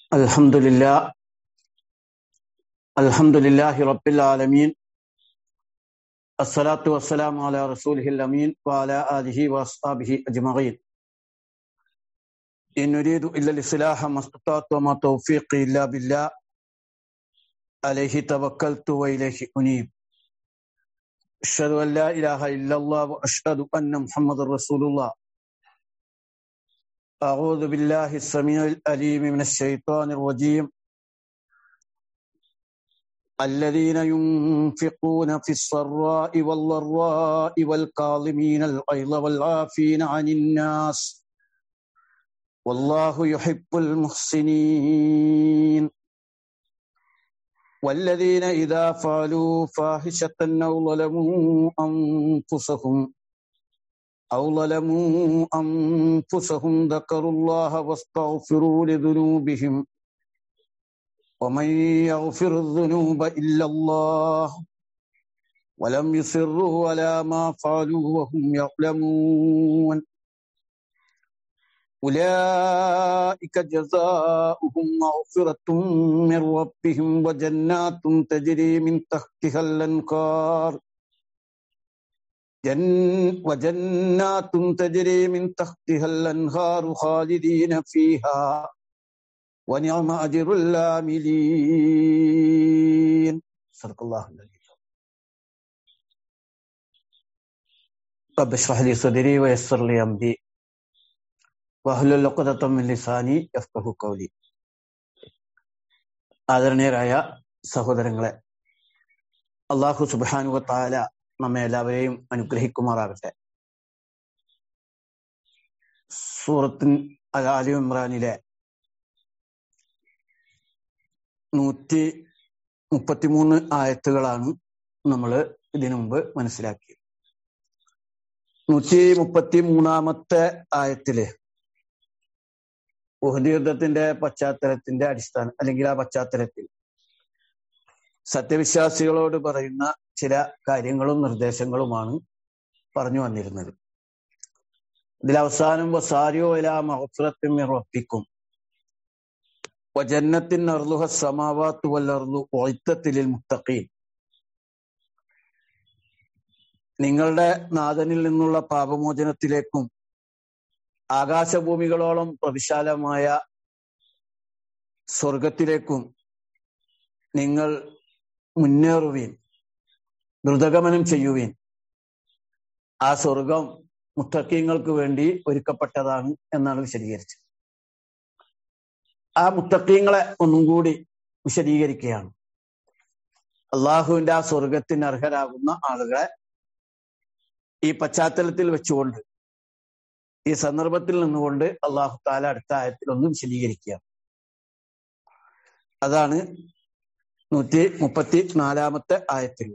الحمد لله الحمد لله رب العالمين الصلاة والسلام على رسوله الأمين وعلى آله وأصحابه أجمعين إن نريد إلا الإصلاح ما استطعت وما توفيقي إلا بالله عليه توكلت وإليه أنيب أشهد أن لا إله إلا الله وأشهد أن محمد رسول الله أعوذ بالله السميع الأليم من الشيطان الرجيم الذين ينفقون في السراء والضراء والكاظمين الغيظ والعافين عن الناس والله يحب المحسنين والذين إذا فعلوا فاحشة أو ظلموا أنفسهم أو ظلموا أنفسهم ذكروا الله واستغفروا لذنوبهم ومن يغفر الذنوب إلا الله ولم يصروا على ما فعلوا وهم يعلمون أولئك جزاؤهم مغفرة من ربهم وجنات تجري من تحتها الأنهار جن وجنات تجري من تحتها الأنهار خالدين فيها ونعم أجر العاملين صدق الله العظيم رب اشرح لي صدري ويسر لي أمري واحلل عقدة من لساني يفقهوا قولي ആദരണീയരായ സഹോദരങ്ങളെ അള്ളാഹു സുബാനുവ താല നമ്മെ എല്ലാവരെയും അനുഗ്രഹിക്കുമാറാകട്ടെ സൂറത്തിൻ അലി ഇമ്രാനിലെ നൂറ്റി മുപ്പത്തിമൂന്ന് ആയത്തുകളാണ് നമ്മൾ ഇതിനു മുമ്പ് മനസ്സിലാക്കിയത് നൂറ്റി മുപ്പത്തി മൂന്നാമത്തെ ആയത്തില് ഉഹദ് യുദ്ധത്തിന്റെ പശ്ചാത്തലത്തിന്റെ അടിസ്ഥാനം അല്ലെങ്കിൽ ആ പശ്ചാത്തലത്തിൽ സത്യവിശ്വാസികളോട് പറയുന്ന ചില കാര്യങ്ങളും നിർദ്ദേശങ്ങളുമാണ് പറഞ്ഞു വന്നിരുന്നത് ഇതിൽ അവസാനം വസാരിയോ ഇലാ മഹഫുറത്തിൻ റപ്പിക്കും വജന്നത്തിൻ അർലുഹ സമാവാത്തു വല്ലർലു ഒയ്ത്തത്തിലിൽ മുത്തഖീൻ നിങ്ങളുടെ നാഥനിൽ നിന്നുള്ള പാപമോചനത്തിലേക്കും ആകാശഭൂമികളോളം പ്രവിശാലമായ സ്വർഗത്തിലേക്കും നിങ്ങൾ മുന്നേറുവീൻ ദ്രുതഗമനം ചെയ്യുവീൻ ആ സ്വർഗം മുത്തക്കീങ്ങൾക്ക് വേണ്ടി ഒരുക്കപ്പെട്ടതാണ് എന്നാണ് വിശദീകരിച്ചത് ആ മുത്തക്കീങ്ങളെ ഒന്നും കൂടി വിശദീകരിക്കുകയാണ് അള്ളാഹുവിന്റെ ആ സ്വർഗത്തിന് അർഹരാകുന്ന ആളുകളെ ഈ പശ്ചാത്തലത്തിൽ വെച്ചുകൊണ്ട് ഈ സന്ദർഭത്തിൽ നിന്നുകൊണ്ട് അള്ളാഹു താല അടുത്ത ആയത്തിൽ ഒന്ന് വിശദീകരിക്കുക അതാണ് നൂറ്റി മുപ്പത്തി നാലാമത്തെ ആയത്തിൽ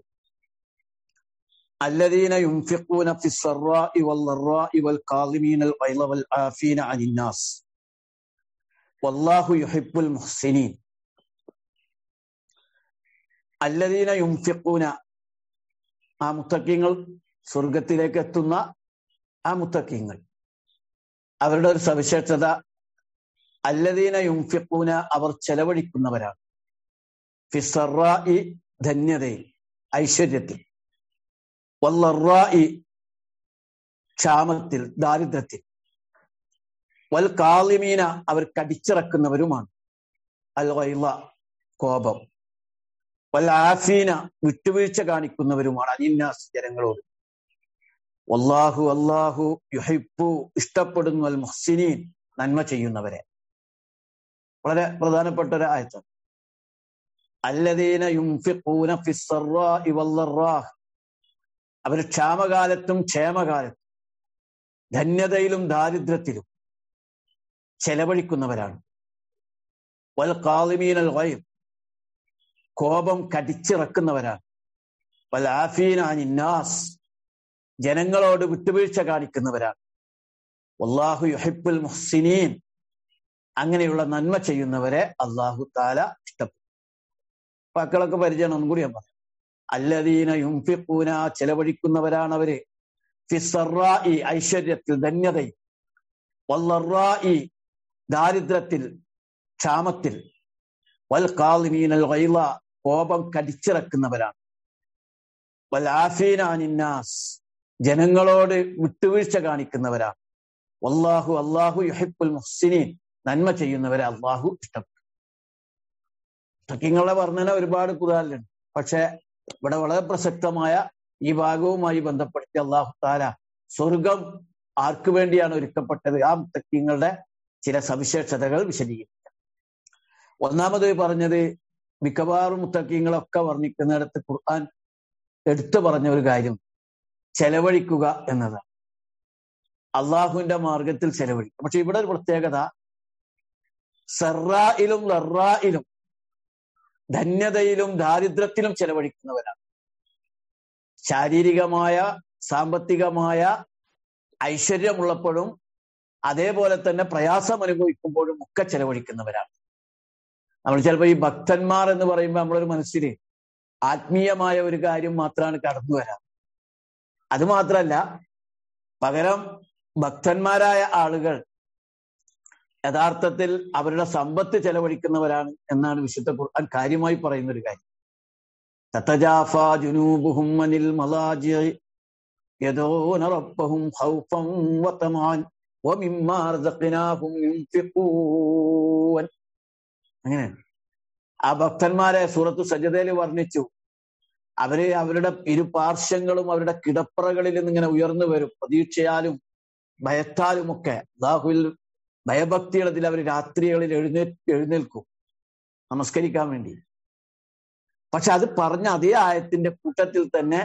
الذين ينفقون في السراء والضراء والكاظمين الغيظ والعافين عن الناس والله يحب المحسنين الذين ينفقون ആ മുത്തക്കിങ്ങൾ സ്വർഗത്തിലേക്ക് എത്തുന്ന ആ മുത്തക്കിങ്ങൾ അവരുടെ ഒരു സവിശേഷത അല്ലദീന യുംഫിഖൂന അവർ ചെലവഴിക്കുന്നവരാണ് ഫിസറായി ധന്യതയിൽ ഐശ്വര്യത്തിൽ വല്ലറായി ക്ഷാമത്തിൽ ദാരിദ്ര്യത്തിൽ വൽ കാളിമീന അവർ കടിച്ചിറക്കുന്നവരുമാണ് അൽ വൈല കോപം വൽ ആഫീന വിട്ടുവീഴ്ച കാണിക്കുന്നവരുമാണ് അനിന്നാസ് ജനങ്ങളോട് വല്ലാഹു അല്ലാഹു യുഹിബു ഇഷ്ടപ്പെടുന്നു അൽ മുഹ്സിനീൻ നന്മ ചെയ്യുന്നവരെ വളരെ പ്രധാനപ്പെട്ട ഒരു ആയത്താണ് അല്ലദീന യുംഫിഖൂന ഫിസ്സറാഇ വല്ലറാഹ് അവർ ക്ഷാമകാലത്തും ക്ഷേമകാലത്തും ധന്യതയിലും ദാരിദ്ര്യത്തിലും ചെലവഴിക്കുന്നവരാണ് വൽ കാളിമീനൽ വൈർ കോപം കടിച്ചിറക്കുന്നവരാണ് വൽ ആഫീന അനിന്നാസ് ജനങ്ങളോട് വിട്ടുവീഴ്ച കാണിക്കുന്നവരാണ് അള്ളാഹു യുഹിബുൽ മുഹ്സിനീൻ അങ്ങനെയുള്ള നന്മ ചെയ്യുന്നവരെ അള്ളാഹു താല ഇഷ്ടപ്പെടും മക്കളൊക്കെ പരിചയം ഒന്നും കൂടി ഞാൻ പറയാം അല്ലദീന യുംഫിഖൂന ചെലവഴിക്കുന്നവരാണ് അവര് ഫിസറായി ഐശ്വര്യത്തിൽ ധന്യതയിൽ വല്ലറായി ദാരിദ്ര്യത്തിൽ ക്ഷാമത്തിൽ വൽ കാലിമീനൽ ഗൈള കോപം കടിച്ചിറക്കുന്നവരാണ് വൽ ആഫീന അനിന്നാസ് ജനങ്ങളോട് വിട്ടുവീഴ്ച കാണിക്കുന്നവരാണ് വല്ലാഹു അള്ളാഹു യുഹിബുൽ മുഹ്സിനീൻ നന്മ ചെയ്യുന്നവരെ അള്ളാഹു ഇഷ്ടപ്പെട്ടു തക്കിങ്ങളുടെ വർണ്ണന ഒരുപാട് ഖുറാനിലുണ്ട് പക്ഷെ ഇവിടെ വളരെ പ്രസക്തമായ ഈ ഭാഗവുമായി ബന്ധപ്പെടുത്തി അള്ളാഹു താല സ്വർഗം ആർക്കു വേണ്ടിയാണ് ഒരുക്കപ്പെട്ടത് ആ മുത്തക്കിങ്ങളുടെ ചില സവിശേഷതകൾ വിശദീകരിക്കുക ഒന്നാമത് പറഞ്ഞത് മിക്കവാറും മുത്തക്കിങ്ങളൊക്കെ വർണ്ണിക്കുന്നിടത്ത് ഖുർആൻ എടുത്തു പറഞ്ഞ ഒരു കാര്യം ചെലവഴിക്കുക എന്നതാണ് അള്ളാഹുവിന്റെ മാർഗത്തിൽ ചെലവഴിക്കുക പക്ഷെ ഇവിടെ ഒരു പ്രത്യേകത സെറായിലും ലറായിലും ധന്യതയിലും ദാരിദ്ര്യത്തിലും ചെലവഴിക്കുന്നവരാണ് ശാരീരികമായ സാമ്പത്തികമായ ഐശ്വര്യമുള്ളപ്പോഴും അതേപോലെ തന്നെ പ്രയാസം അനുഭവിക്കുമ്പോഴും ഒക്കെ ചെലവഴിക്കുന്നവരാണ് നമ്മൾ ചിലപ്പോൾ ഈ ഭക്തന്മാർ എന്ന് പറയുമ്പോൾ നമ്മളൊരു മനസ്സിൽ ആത്മീയമായ ഒരു കാര്യം മാത്രമാണ് കടന്നു വരാം അത് മാത്രല്ല പകരം ഭക്തന്മാരായ ആളുകൾ യഥാർത്ഥത്തിൽ അവരുടെ സമ്പത്ത് ചെലവഴിക്കുന്നവരാണ് എന്നാണ് വിശുദ്ധ ഖുർആൻ കാര്യമായി പറയുന്ന ഒരു കാര്യം തത്തജാഫ ജുനൂബുഹും അനിൽ മലാജി യദൂന റബ്ബഹും ഖൗഫൻ വതമാൻ വമിമ്മാ റസഖ്നാഹും യുൻഫിഖൂൻ അങ്ങനെ ആ ഭക്തന്മാരെ സൂറത്ത് സജദയിൽ വർണ്ണിച്ചു അവര് അവരുടെ ഇരു പാർശ്വങ്ങളും അവരുടെ കിടപ്പറകളിൽ നിന്ന് ഇങ്ങനെ ഉയർന്നു വരും പ്രതീക്ഷയാലും ഭയത്താലും ഒക്കെ അള്ളാഹുവിൽ ഭയഭക്തിയുള്ളതിൽ അവർ രാത്രികളിൽ എഴുന്നേ എഴുന്നേൽക്കും നമസ്കരിക്കാൻ വേണ്ടി പക്ഷെ അത് പറഞ്ഞ അതേ ആയത്തിന്റെ കൂട്ടത്തിൽ തന്നെ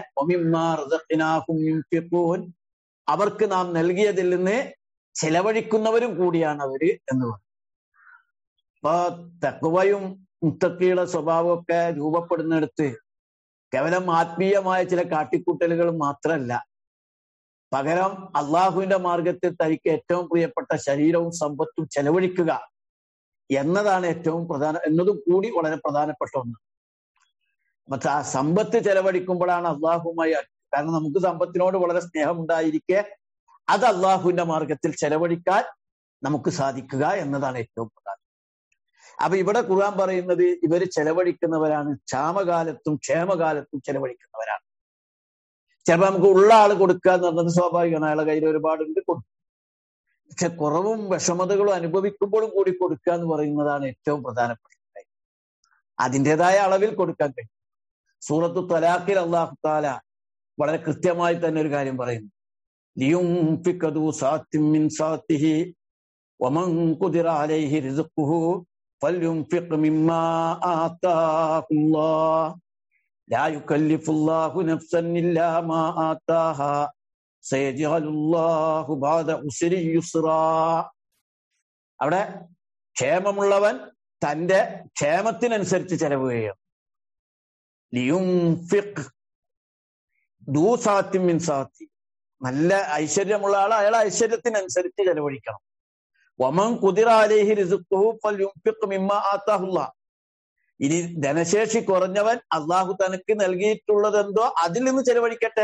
അവർക്ക് നാം നൽകിയതിൽ നിന്ന് ചെലവഴിക്കുന്നവരും കൂടിയാണ് അവര് എന്ന് പറഞ്ഞു അപ്പൊ തക്കുവയും മുത്തക്കിയുടെ സ്വഭാവമൊക്കെ രൂപപ്പെടുന്നിടത്ത് കേവലം ആത്മീയമായ ചില കാട്ടിക്കൂട്ടലുകൾ മാത്രമല്ല പകരം അള്ളാഹുവിന്റെ മാർഗത്തിൽ തനിക്ക് ഏറ്റവും പ്രിയപ്പെട്ട ശരീരവും സമ്പത്തും ചെലവഴിക്കുക എന്നതാണ് ഏറ്റവും പ്രധാന എന്നതും കൂടി വളരെ പ്രധാനപ്പെട്ട ഒന്ന് മറ്റേ ആ സമ്പത്ത് ചെലവഴിക്കുമ്പോഴാണ് അള്ളാഹുമായി കാരണം നമുക്ക് സമ്പത്തിനോട് വളരെ സ്നേഹമുണ്ടായിരിക്കെ അത് അള്ളാഹുവിന്റെ മാർഗത്തിൽ ചെലവഴിക്കാൻ നമുക്ക് സാധിക്കുക എന്നതാണ് ഏറ്റവും പ്രധാനം അപ്പൊ ഇവിടെ ഖുർആൻ പറയുന്നത് ഇവര് ചെലവഴിക്കുന്നവരാണ് ക്ഷാമകാലത്തും ക്ഷേമകാലത്തും ചെലവഴിക്കുന്നവരാണ് ചിലപ്പോ നമുക്ക് ഉള്ള ആള് കൊടുക്കുക എന്ന് പറഞ്ഞത് സ്വാഭാവികമാണ് അയാളെ കയ്യിൽ ഒരുപാടുണ്ട് കൊടുക്കും പക്ഷെ കുറവും വിഷമതകളും അനുഭവിക്കുമ്പോഴും കൂടി കൊടുക്കുക എന്ന് പറയുന്നതാണ് ഏറ്റവും പ്രധാനപ്പെട്ട കാര്യം അതിൻ്റെതായ അളവിൽ കൊടുക്കാൻ കഴിയും സൂറത്തു തലാഖിൽ അള്ളാഹു താല വളരെ കൃത്യമായി തന്നെ ഒരു കാര്യം പറയുന്നു ലിയുംഫിക്കദു സാത്തിൻ മിൻ സാത്തിഹി വമൻ ഖുദിറ അലൈഹി റിസ്ഖുഹു فلينفق مما آتاه الله لا يكلف الله نفسا إلا ما آتاها سيجعل الله بعد عسر يسرا അവിടെ ക്ഷേമമുള്ളവൻ തന്റെ ക്ഷേമത്തിനനുസരിച്ച് ചെലവ് ചെയ്യണം ലിയുംഫിഖ് ദൂസാത്തി മിൻ സാത്തി നല്ല ഐശ്വര്യമുള്ള ആൾ അയാളെ ഐശ്വര്യത്തിനനുസരിച്ച് ചെലവഴിക്കണം വമൻ കുതിര അലേഹി റിസുഖുല്ല ഇനി ധനശേഷി കുറഞ്ഞവൻ അള്ളാഹു തനക്ക് നൽകിയിട്ടുള്ളത് എന്തോ അതിൽ നിന്ന് ചെലവഴിക്കട്ടെ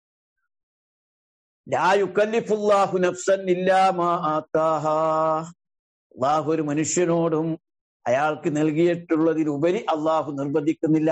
ലായുക്കല്ലിഫുല്ലാഹു നഫ്സൻ അള്ളാഹു ഒരു മനുഷ്യനോടും അയാൾക്ക് നൽകിയിട്ടുള്ളതിലുപരി അള്ളാഹു നിർബന്ധിക്കുന്നില്ല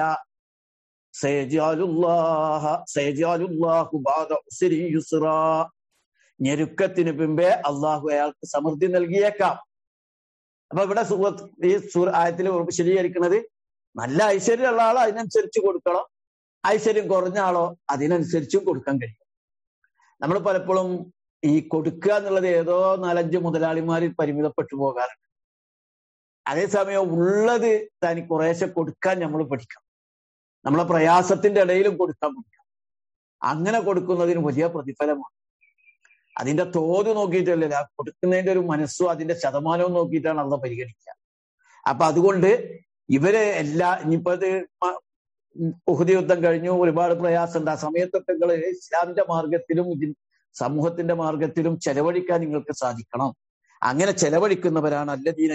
ഞെരുക്കത്തിന് പിമ്പേ അള്ളാഹു അയാൾക്ക് സമൃദ്ധി നൽകിയേക്കാം അപ്പൊ ഇവിടെ സൂറത്ത് ഈ സൂർ ആയത്തിൽ വിശദീകരിക്കുന്നത് നല്ല ഐശ്വര്യമുള്ള ആളോ അതിനനുസരിച്ച് കൊടുക്കണം ഐശ്വര്യം കുറഞ്ഞ ആളോ അതിനനുസരിച്ചും കൊടുക്കാൻ കഴിയും നമ്മൾ പലപ്പോഴും ഈ കൊടുക്കുക എന്നുള്ളത് ഏതോ നാലഞ്ച് മുതലാളിമാരിൽ പരിമിതപ്പെട്ടു പോകാറുണ്ട് അതേസമയം ഉള്ളത് തനി കുറേശ്ശെ കൊടുക്കാൻ നമ്മൾ പഠിക്കണം നമ്മളെ പ്രയാസത്തിന്റെ ഇടയിലും കൊടുക്കാൻ പഠിക്കണം അങ്ങനെ കൊടുക്കുന്നതിന് വലിയ പ്രതിഫലമാണ് അതിന്റെ തോത് നോക്കിയിട്ടല്ല കൊടുക്കുന്നതിന്റെ ഒരു മനസ്സും അതിന്റെ ശതമാനവും നോക്കിയിട്ടാണ് അള്ള പരിഗണിക്കുക അപ്പൊ അതുകൊണ്ട് ഇവര് എല്ലാ ഇനിയിപ്പോ അത് ഉഹുദ് യുദ്ധം കഴിഞ്ഞു ഒരുപാട് പ്രയാസമുണ്ട് ആ സമയത്തൊക്കെ നിങ്ങൾ ഇസ്ലാമിന്റെ മാർഗത്തിലും ഇതിൽ സമൂഹത്തിന്റെ മാർഗത്തിലും ചെലവഴിക്കാൻ നിങ്ങൾക്ക് സാധിക്കണം അങ്ങനെ ചെലവഴിക്കുന്നവരാണ് അല്ലദീന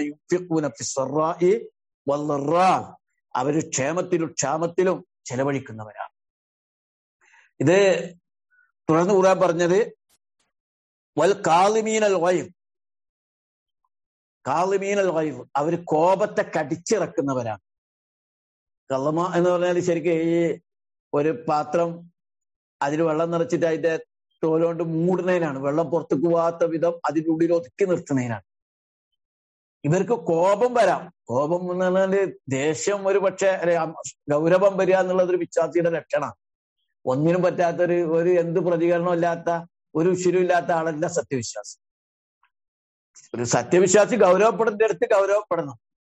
അവര് ക്ഷേമത്തിലും ക്ഷാമത്തിലും ചെലവഴിക്കുന്നവരാണ് ഇത് തുടർന്ന് കൂടാൻ പറഞ്ഞത് വൽ കാലിമീനൽ വൈം കാളിമീനൽ വൈവ് അവര് കോപത്തെ കടിച്ചിറക്കുന്നവരാണ് കള്ളമ എന്ന് പറഞ്ഞാൽ ശരിക്കും ഈ ഒരു പാത്രം അതിൽ വെള്ളം നിറച്ചിട്ട് അതിന്റെ തോലുകൊണ്ട് മൂടുന്നതിനാണ് വെള്ളം പുറത്തേക്ക് പോവാത്ത വിധം അതിൻ്റെ ഉള്ളിൽ ഒതുക്കി നിർത്തുന്നതിനാണ് ഇവർക്ക് കോപം വരാം കോപം എന്ന് പറഞ്ഞാല് ദേഷ്യം ഒരു പക്ഷേ ഗൗരവം വരിക എന്നുള്ളത് ഒരു വിശ്വാസിയുടെ ലക്ഷണമാണ് ഒന്നിനും പറ്റാത്തൊരു ഒരു എന്ത് പ്രതികരണം ഇല്ലാത്ത ഒരു ഉശിരുമില്ലാത്ത ആളല്ല സത്യവിശ്വാസി ഒരു സത്യവിശ്വാസി ഗൗരവപ്പെടുന്ന അടുത്ത് ഗൗരവപ്പെടണം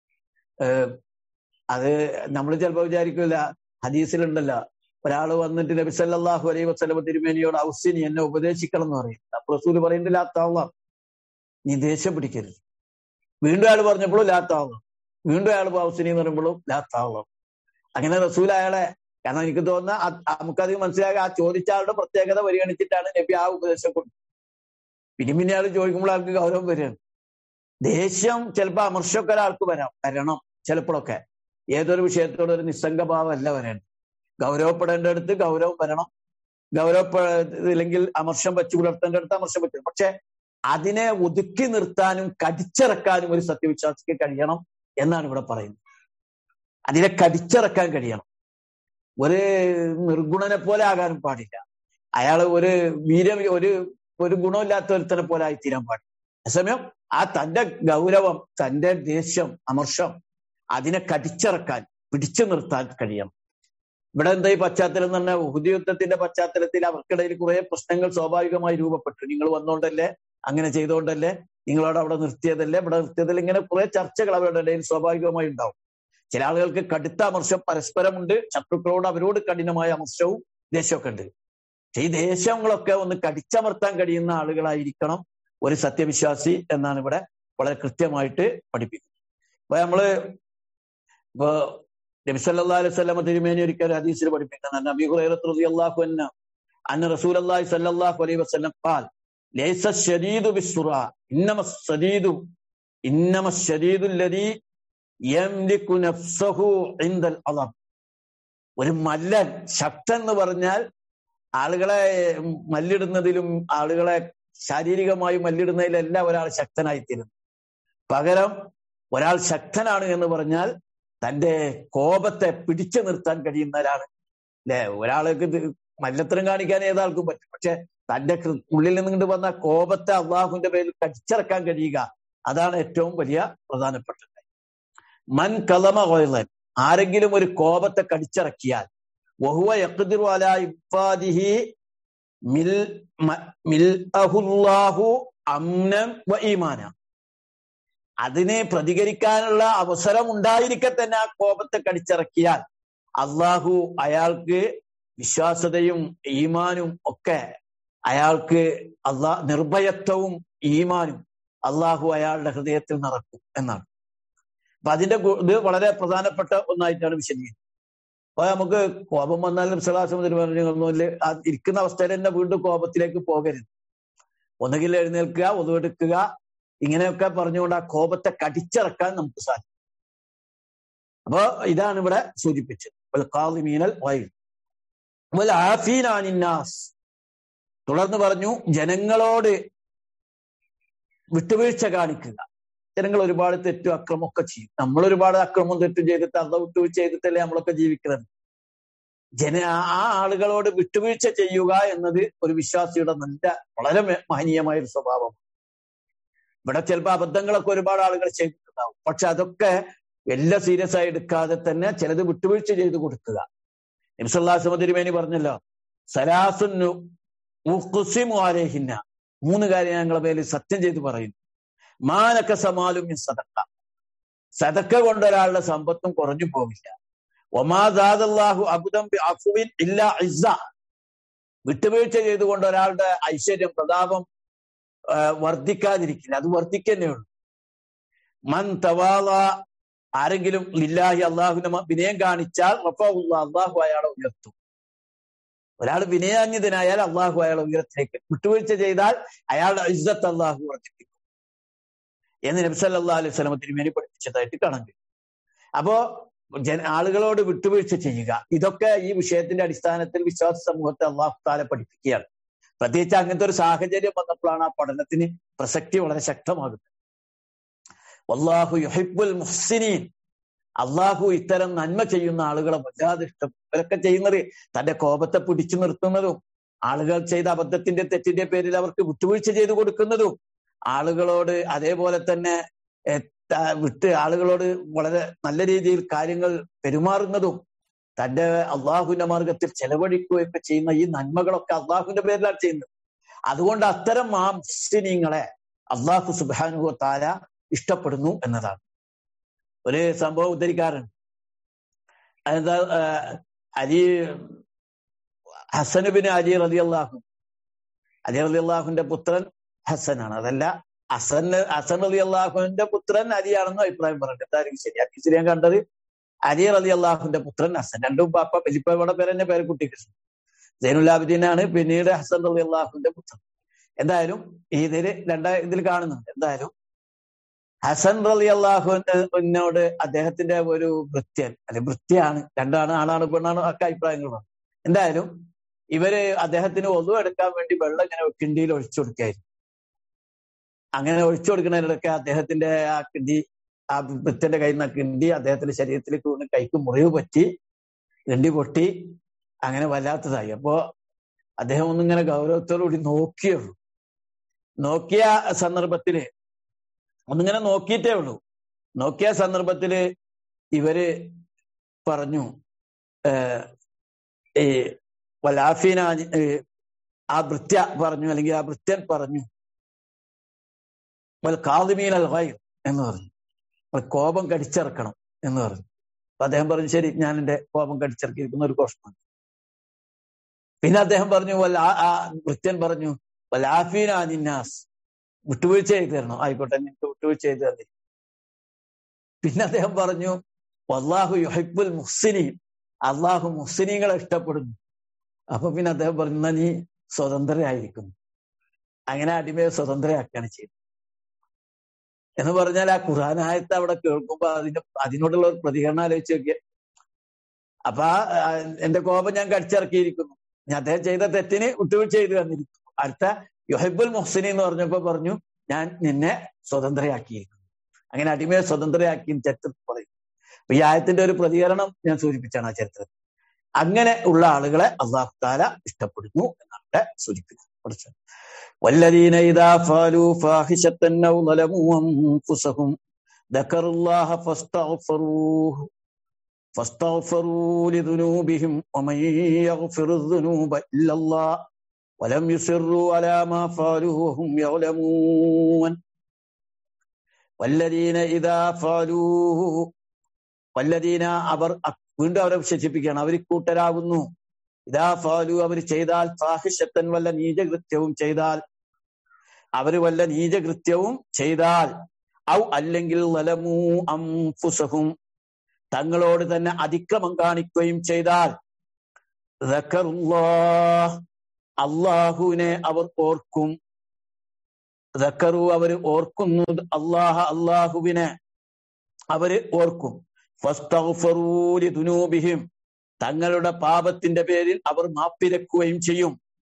അത് നമ്മൾ ചിലപ്പോൾ വിചാരിക്കില്ല ഹദീസിലുണ്ടല്ലോ ഒരാൾ വന്നിട്ട് നബി സല്ലല്ലാഹു അലൈഹി വസല്ലം തിരുമേനിയോട് ഔസിനി എന്നെ ഉപദേശിക്കണം എന്ന് പറയും അപ്പൊ റസൂല് പറയുന്നത് ലാത്താവാം നീ ദേഷ്യം പിടിക്കരുത് വീണ്ടും അയാൾ പറഞ്ഞപ്പോഴും ലാത്താവാം വീണ്ടും അയാൾ ഔസിനി എന്ന് പറയുമ്പോഴും ലാത്താവാം അങ്ങനെ റസൂൽ അയാളെ കാരണം എനിക്ക് തോന്നുന്ന നമുക്കധികം മനസ്സിലാക്കുക ആ ചോദിച്ച ആളുടെ പ്രത്യേകത പരിഗണിച്ചിട്ടാണ് നബി ആ ഉപദേശം കൊടുത്തത് പിന്നെ പിന്നെ അയാൾ ചോദിക്കുമ്പോൾ ആൾക്ക് ഗൗരവം വരികയാണ് ദേഷ്യം ചിലപ്പോൾ അമർഷമൊക്കെ ഒരാൾക്ക് വരാം വരണം ചിലപ്പോഴൊക്കെ ഏതൊരു വിഷയത്തോടെ ഒരു നിസ്സംഗഭാവമല്ല വരേണ്ടത് ഗൗരവപ്പെടേണ്ടടുത്ത് ഗൗരവം വരണം ഗൗരവപ്പെടില്ലെങ്കിൽ അമർഷം വെച്ചു പുലർത്തേണ്ടടുത്ത് അമർഷം വെച്ചു പക്ഷെ അതിനെ ഒതുക്കി നിർത്താനും കടിച്ചിറക്കാനും ഒരു സത്യവിശ്വാസിക്ക് കഴിയണം എന്നാണ് ഇവിടെ പറയുന്നത് അതിനെ കടിച്ചിറക്കാൻ കഴിയണം ഒരു നിർഗുണനെ പോലെ ആകാനും പാടില്ല അയാൾ ഒരു വീര ഒരു ഒരു ഗുണമില്ലാത്ത ഒരുത്തനെ പോലെ ആയി തീരാൻ പാടില്ല അതേസമയം ആ തന്റെ ഗൗരവം തന്റെ ദേഷ്യം അമർഷം അതിനെ കടിച്ചിറക്കാൻ പിടിച്ചു നിർത്താൻ കഴിയണം ഇവിടെ എന്താ ഈ പശ്ചാത്തലം എന്ന് പറഞ്ഞാൽ ഉഹുദ് യുദ്ധത്തിന്റെ പശ്ചാത്തലത്തിൽ അവർക്കിടയിൽ കുറെ പ്രശ്നങ്ങൾ സ്വാഭാവികമായി രൂപപ്പെട്ടു നിങ്ങൾ വന്നോണ്ടല്ലേ അങ്ങനെ ചെയ്തുകൊണ്ടല്ലേ നിങ്ങളോട് അവിടെ നിർത്തിയതല്ലേ ഇവിടെ നിർത്തിയതിൽ ഇങ്ങനെ കുറെ ചർച്ചകൾ അവരുടെ ഇടയിൽ സ്വാഭാവികമായി ഉണ്ടാവും ചില ആളുകൾക്ക് കടുത്ത അമർഷം പരസ്പരമുണ്ട് ശത്രുക്കളോട് അവരോട് കഠിനമായ അമർഷവും ദേഷ്യമൊക്കെ ഉണ്ട് ഈ ദേഷ്യങ്ങളൊക്കെ ഒന്ന് കടിച്ചമർത്താൻ കഴിയുന്ന ആളുകളായിരിക്കണം ഒരു സത്യവിശ്വാസി എന്നാണ് ഇവിടെ വളരെ കൃത്യമായിട്ട് പഠിപ്പിക്കുന്നത് അപ്പൊ നമ്മള് ഇപ്പൊ നബിസല്ലാ അലൈഹി സ്വലമ തിരുമേനി ഒരിക്കൽ ഹദീസിൽ പഠിപ്പിക്കുന്ന നബി ഹുറൈറത്തു അന്ന അന്ന റസൂൽ അള്ളാഹി സല്ലല്ലാഹു അലൈഹി വസല്ലം ഖാൽ ലൈസ ശദീദു ബിസ്സുറ ഇന്നമ ശദീദു ഇന്നമ ശദീദു الذي യംലികു നഫ്സഹു ഇൻദൽ അളം ഒരു മല്ലൻ ശക്തൻ എന്ന് പറഞ്ഞാൽ ആളുകളെ മല്ലിടുന്നതിലും ആളുകളെ ശാരീരികമായി മല്ലിടുന്നതിലെല്ലാം ഒരാൾ ശക്തനായിത്തീരുന്നു പകരം ഒരാൾ ശക്തനാണ് എന്ന് പറഞ്ഞാൽ തന്റെ കോപത്തെ പിടിച്ചു നിർത്താൻ കഴിയുന്നവരാണ് അല്ലെ ഒരാൾക്ക് മല്ലത്തരം കാണിക്കാൻ ഏതാൾക്കും പറ്റും പക്ഷെ തന്റെ ഉള്ളിൽ നിന്നുകൊണ്ട് വന്ന കോപത്തെ അള്ളാഹുവിന്റെ പേരിൽ കടിച്ചിറക്കാൻ കഴിയുക അതാണ് ഏറ്റവും വലിയ പ്രധാനപ്പെട്ടത് മൻ കലമ കൊയലൻ ആരെങ്കിലും ഒരു കോപത്തെ കടിച്ചിറക്കിയാൽ വഹുവ യഖ്ദിറു അലാ ഇഫാദിഹി മിൽ മിൽ അഹുല്ലാഹു അംനം വ ഈമാന അതിനെ പ്രതികരിക്കാനുള്ള അവസരം ഉണ്ടായിരിക്കെ തന്നെ ആ കോപത്തെ കടിച്ചിറക്കിയാൽ അള്ളാഹു അയാൾക്ക് വിശ്വാസതയും ഈമാനും ഒക്കെ അയാൾക്ക് അള്ളാ നിർഭയത്വവും ഈമാനും അള്ളാഹു അയാളുടെ ഹൃദയത്തിൽ നടക്കും എന്നാണ് അപ്പൊ അതിന്റെ ഇത് വളരെ പ്രധാനപ്പെട്ട ഒന്നായിട്ടാണ് വിശദീകരിക്കുന്നത് അപ്പൊ നമുക്ക് കോപം വന്നാലും സലാസം തിരുവനന്തപുരം ഇരിക്കുന്ന അവസ്ഥയിൽ തന്നെ വീണ്ടും കോപത്തിലേക്ക് പോകരുത് ഒന്നുകിൽ എഴുന്നേൽക്കുക ഒതുവെടുക്കുക ഇങ്ങനെയൊക്കെ പറഞ്ഞുകൊണ്ട് ആ കോപത്തെ കടിച്ചിറക്കാൻ നമുക്ക് സാധിക്കും അപ്പോ ഇതാണ് ഇവിടെ സൂചിപ്പിച്ചത് കാളിമീനൽ വൈൽ ആഫീനാനിന്നാസ് തുടർന്ന് പറഞ്ഞു ജനങ്ങളോട് വിട്ടുവീഴ്ച കാണിക്കുക ജനങ്ങൾ ഒരുപാട് തെറ്റും അക്രമമൊക്കെ ചെയ്യും നമ്മൾ ഒരുപാട് അക്രമം തെറ്റും ചെയ്തിട്ട് അത വിട്ടുവീഴ്ച ചെയ്തിട്ടല്ലേ നമ്മളൊക്കെ ജീവിക്കുന്നത് ജന ആ ആളുകളോട് വിട്ടുവീഴ്ച ചെയ്യുക എന്നത് ഒരു വിശ്വാസിയുടെ നല്ല വളരെ മഹനീയമായ ഒരു സ്വഭാവം ഇവിടെ ചിലപ്പോൾ അബദ്ധങ്ങളൊക്കെ ഒരുപാട് ആളുകൾ ചെയ്തിട്ടുണ്ടാവും പക്ഷെ അതൊക്കെ എല്ലാം സീരിയസ് ആയി എടുക്കാതെ തന്നെ ചിലത് വിട്ടുവീഴ്ച ചെയ്ത് കൊടുക്കുക നിംസല്ലാസുമതിരുമേനി പറഞ്ഞല്ലോ സലാസുന്നു മുഖ്സിമുഅലേഹിന്ന മൂന്ന് കാര്യം ഞങ്ങളെ പേരിൽ സത്യം ചെയ്ത് പറയുന്നു മാനക്ക സമാലും സദക്ക സദക്ക കൊണ്ട് ഒരാളുടെ സമ്പത്തും കുറഞ്ഞു പോകില്ല ഒമാദാദാഹു അബുദം അഫുവിൻ ഇല്ല ഇസ വിട്ടുവീഴ്ച ചെയ്തുകൊണ്ട് ഒരാളുടെ ഐശ്വര്യം പ്രതാപം വർദ്ധിക്കാതിരിക്കില്ല അത് വർദ്ധിക്കുന്നേ ഉള്ളൂ മൻ തവാള ആരെങ്കിലും ഇല്ലാഹി അള്ളാഹുവിനെ വിനയം കാണിച്ചാൽ അള്ളാഹു അയാളെ ഉയർത്തും ഒരാൾ വിനയാന്യതനായാൽ അള്ളാഹു അയാളെ ഉയരത്തിലേക്ക് വിട്ടുവീഴ്ച ചെയ്താൽ അയാളുടെ ഇജ്ജത്ത് അള്ളാഹു വർദ്ധിപ്പിക്കും എന്ന് നബ്സല്ലാ അലൈഹി സ്വലമ തിരുമേനി പഠിപ്പിച്ചതായിട്ട് കാണാൻ കഴിയും അപ്പോ ജന ആളുകളോട് വിട്ടുവീഴ്ച ചെയ്യുക ഇതൊക്കെ ഈ വിഷയത്തിന്റെ അടിസ്ഥാനത്തിൽ വിശ്വാസ സമൂഹത്തെ അള്ളാഹു താല പഠിപ്പിക്കുകയാണ് പ്രത്യേകിച്ച് അങ്ങനത്തെ ഒരു സാഹചര്യം വന്നപ്പോഴാണ് ആ പഠനത്തിന് പ്രസക്തി വളരെ ശക്തമാകുന്നത് അള്ളാഹു യുഹിബുൽ മുഹ്സിനീൻ അള്ളാഹു ഇത്തരം നന്മ ചെയ്യുന്ന ആളുകളെ വല്ലാതെ ഇഷ്ടം ഇവരൊക്കെ ചെയ്യുന്നത് തന്റെ കോപത്തെ പിടിച്ചു നിർത്തുന്നതും ആളുകൾ ചെയ്ത അബദ്ധത്തിന്റെ തെറ്റിന്റെ പേരിൽ അവർക്ക് വിട്ടുവീഴ്ച ചെയ്തു കൊടുക്കുന്നതും ആളുകളോട് അതേപോലെ തന്നെ വിട്ട് ആളുകളോട് വളരെ നല്ല രീതിയിൽ കാര്യങ്ങൾ പെരുമാറുന്നതും തന്റെ അള്ളാഹുവിന്റെ മാർഗത്തിൽ ചെലവഴിക്കുകയൊക്കെ ചെയ്യുന്ന ഈ നന്മകളൊക്കെ അള്ളാഹുവിന്റെ പേരിലാണ് ചെയ്യുന്നത് അതുകൊണ്ട് അത്തരം ആ മുസ്ലിങ്ങളെ അള്ളാഹു സുബാനുഹു താര ഇഷ്ടപ്പെടുന്നു എന്നതാണ് ഒരു സംഭവം ഉദ്ധരിക്കാറുണ്ട് അതെന്താ അലി ഹസനുബിന് അലി റലി അള്ളാഹു അലി റലി അള്ളാഹുവിന്റെ പുത്രൻ ഹസനാണ് അതല്ല ഹസൻ ഹസൻ അലി അള്ളാഹുവിന്റെ പുത്രൻ അലിയാണെന്നും അഭിപ്രായം പറഞ്ഞിട്ട് എന്തായാലും ശരി ഹദീസിൽ ഞാൻ കണ്ടത് അലി അലി അള്ളാഹുവിന്റെ പുത്രൻ ഹസൻ രണ്ടും പാപ്പ വലിപ്പയുടെ പേര് തന്നെ പേര് കുട്ടികൃഷ്ണൻ സൈനുലാബിദീനാണ് പിന്നീട് ഹസൻ അലി അള്ളാഹുവിന്റെ പുത്രൻ എന്തായാലും ഇതില് രണ്ടാ ഇതിൽ കാണുന്നുണ്ട് എന്തായാലും ഹസൻ റലി അള്ളാഹുവിനോട് അദ്ദേഹത്തിന്റെ ഒരു വൃത്യൻ അല്ലെ വൃത്തിയാണ് രണ്ടാണ് ആണാണ് പെണ്ണാണ് ഒക്കെ അഭിപ്രായങ്ങളാണ് എന്തായാലും ഇവര് അദ്ദേഹത്തിന് ഒതു എടുക്കാൻ വേണ്ടി വെള്ളം ഇങ്ങനെ കിണ്ടിയിൽ ഒഴിച്ചു കൊടുക്കായിരുന്നു അങ്ങനെ ഒഴിച്ചു കൊടുക്കുന്നതിനിടയ്ക്ക് അദ്ദേഹത്തിന്റെ ആ കിണ്ടി ആ വൃത്യന്റെ കയ്യിൽ നിന്ന് കിണ്ടി അദ്ദേഹത്തിന്റെ ശരീരത്തിലേക്ക് വീണ് കൈക്ക് മുറിവ് പറ്റി കിണ്ടി പൊട്ടി അങ്ങനെ വല്ലാത്തതായി അപ്പോ അദ്ദേഹം ഒന്നിങ്ങനെ ഗൗരവത്തോടുകൂടി നോക്കിയുള്ളൂ നോക്കിയ സന്ദർഭത്തില് ഒന്നിങ്ങനെ നോക്കിയിട്ടേ ഉള്ളൂ നോക്കിയ സന്ദർഭത്തില് ഇവര് പറഞ്ഞു ഈ വലാഫീന ആ ഭൃത്യ പറഞ്ഞു അല്ലെങ്കിൽ ആ ഭൃത്യൻ പറഞ്ഞു വൽ കാദിമീൻ അൽ ഗൈർ എന്ന് പറഞ്ഞു കോപം കടിച്ചിറക്കണം എന്ന് പറഞ്ഞു അപ്പൊ അദ്ദേഹം പറഞ്ഞു ശരി ഞാൻ എന്റെ കോപം കടിച്ചിറക്കിയിരിക്കുന്ന ഒരു കോഷമാണ് പിന്നെ അദ്ദേഹം പറഞ്ഞു വല്ല ആ ഭൃത്യൻ പറഞ്ഞു വലാഫീന നിന്നാസ് വിട്ടുവീഴ്ച ചെയ്തു തരണം ആയിക്കോട്ടെ നിങ്ങൾക്ക് വിട്ടുവീഴ്ച ചെയ്തു തന്നെ പിന്നെ അദ്ദേഹം പറഞ്ഞു വല്ലാഹു യുഹിബുൽ മുഹ്സിനീൻ അള്ളാഹു മുഹ്സിനീങ്ങളെ ഇഷ്ടപ്പെടുന്നു അപ്പൊ പിന്നെ അദ്ദേഹം പറഞ്ഞു നീ സ്വതന്ത്രയായിരിക്കുന്നു അങ്ങനെ അടിമയെ സ്വതന്ത്രയാക്കുകയാണ് ചെയ്തത് എന്ന് പറഞ്ഞാൽ ആ ഖുറാനായത്തെ അവിടെ കേൾക്കുമ്പോ അതിന്റെ അതിനോടുള്ള ഒരു പ്രതികരണം ആലോചിച്ച് നോക്കിയ അപ്പൊ ആ എന്റെ കോപം ഞാൻ കടിച്ചിറക്കിയിരിക്കുന്നു ഞാൻ അദ്ദേഹം ചെയ്ത തെറ്റിന് വിട്ടുവീഴ്ച ചെയ്തു തന്നിരിക്കുന്നു അടുത്ത യൊഹബുൽ മുഹ്സിനി എന്ന് പറഞ്ഞപ്പോ പറഞ്ഞു ഞാൻ നിന്നെ സ്വതന്ത്രയാക്കിയിരിക്കുന്നു അങ്ങനെ അടിമയെ സ്വതന്ത്രയാക്കി ചരിത്രത്തിൽ പറയും അപ്പൊ ഈ ആയത്തിന്റെ ഒരു പ്രതികരണം ഞാൻ സൂചിപ്പിച്ചാണ് ആ ചരിത്രത്തിൽ അങ്ങനെ ഉള്ള ആളുകളെ അള്ളാഹു താല ഇഷ്ടപ്പെടുന്നു എന്നാണ് ഇവിടെ സൂചിപ്പിക്കുന്നത് പഠിച്ചത് والذين إذا فعلوا فاحشة أو ظلموا أنفسهم ذكروا الله فاستغفروه فاستغفروا لذنوبهم ومن يغفر الذنوب إلا الله ولم يصروا على ما فعلوا وهم يعلمون والذين إذا فعلوا والذين അവർ വീണ്ടും അവരെ വിശേഷിപ്പിക്കുകയാണ് അവർ കൂട്ടരാകുന്നു ഇതാ ഫാലു അവർ ചെയ്താൽ ഫാഹിഷത്തൻ വല്ല നീചകൃത്യവും ചെയ്താൽ അവർ വല്ല നീചകൃത്യവും ചെയ്താൽ ഔ അല്ലെങ്കിൽ വലമൂ അംഫുസഹും തങ്ങളോട് തന്നെ അതിക്രമം കാണിക്കുകയും ചെയ്താൽ അള്ളാഹുവിനെ അവർ ഓർക്കും ദക്കറു അവർ ഓർക്കുന്നു അള്ളാഹ അള്ളാഹുവിനെ അവര് ഓർക്കും ഫസ്തഗ്ഫറൂലി ദുനൂബിഹിം തങ്ങളുടെ പാപത്തിന്റെ പേരിൽ അവർ മാപ്പിരക്കുകയും ചെയ്യും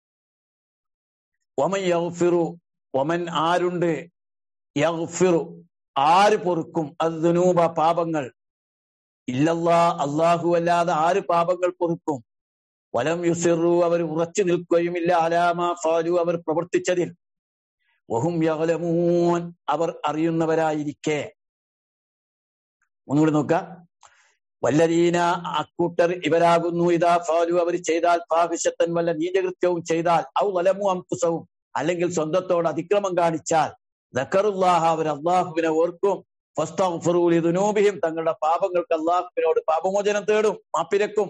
ഒമൻ യഗ്ഫിറു ഒമൻ ആരുണ്ട് യഗ്ഫിറു ആര് പൊറുക്കും അത് ദുനൂബ പാപങ്ങൾ ഇല്ലല്ലാ അള്ളാഹു അല്ലാതെ ആര് പാപങ്ങൾ പൊറുക്കും വലം യുസിറു അവർ ഉറച്ചു നിൽക്കുകയുമില്ല അലാമ ഫാലു അവർ പ്രവർത്തിച്ചതിൽ വഹും യഹലമൂൻ അവർ അറിയുന്നവരായിരിക്കെ ഒന്നുകൂടി നോക്ക വല്ലരീന അക്കൂട്ടർ ഇവരാകുന്നു ഇതാ ഫാലു അവർ ചെയ്താൽ ഫാഹിഷത്തൻ വല്ല നീചകൃത്യവും ചെയ്താൽ ഔ വലമു അംകുസവും അല്ലെങ്കിൽ സ്വന്തത്തോട് അതിക്രമം കാണിച്ചാൽ ദക്കറുല്ലാഹ അവർ അള്ളാഹുവിനെ ഓർക്കും ഫസ്തഗ്ഫിറൂലിദുനൂബിഹിം തങ്ങളുടെ പാപങ്ങൾക്ക് അള്ളാഹുവിനോട് പാപമോചനം തേടും മാപ്പിരക്കും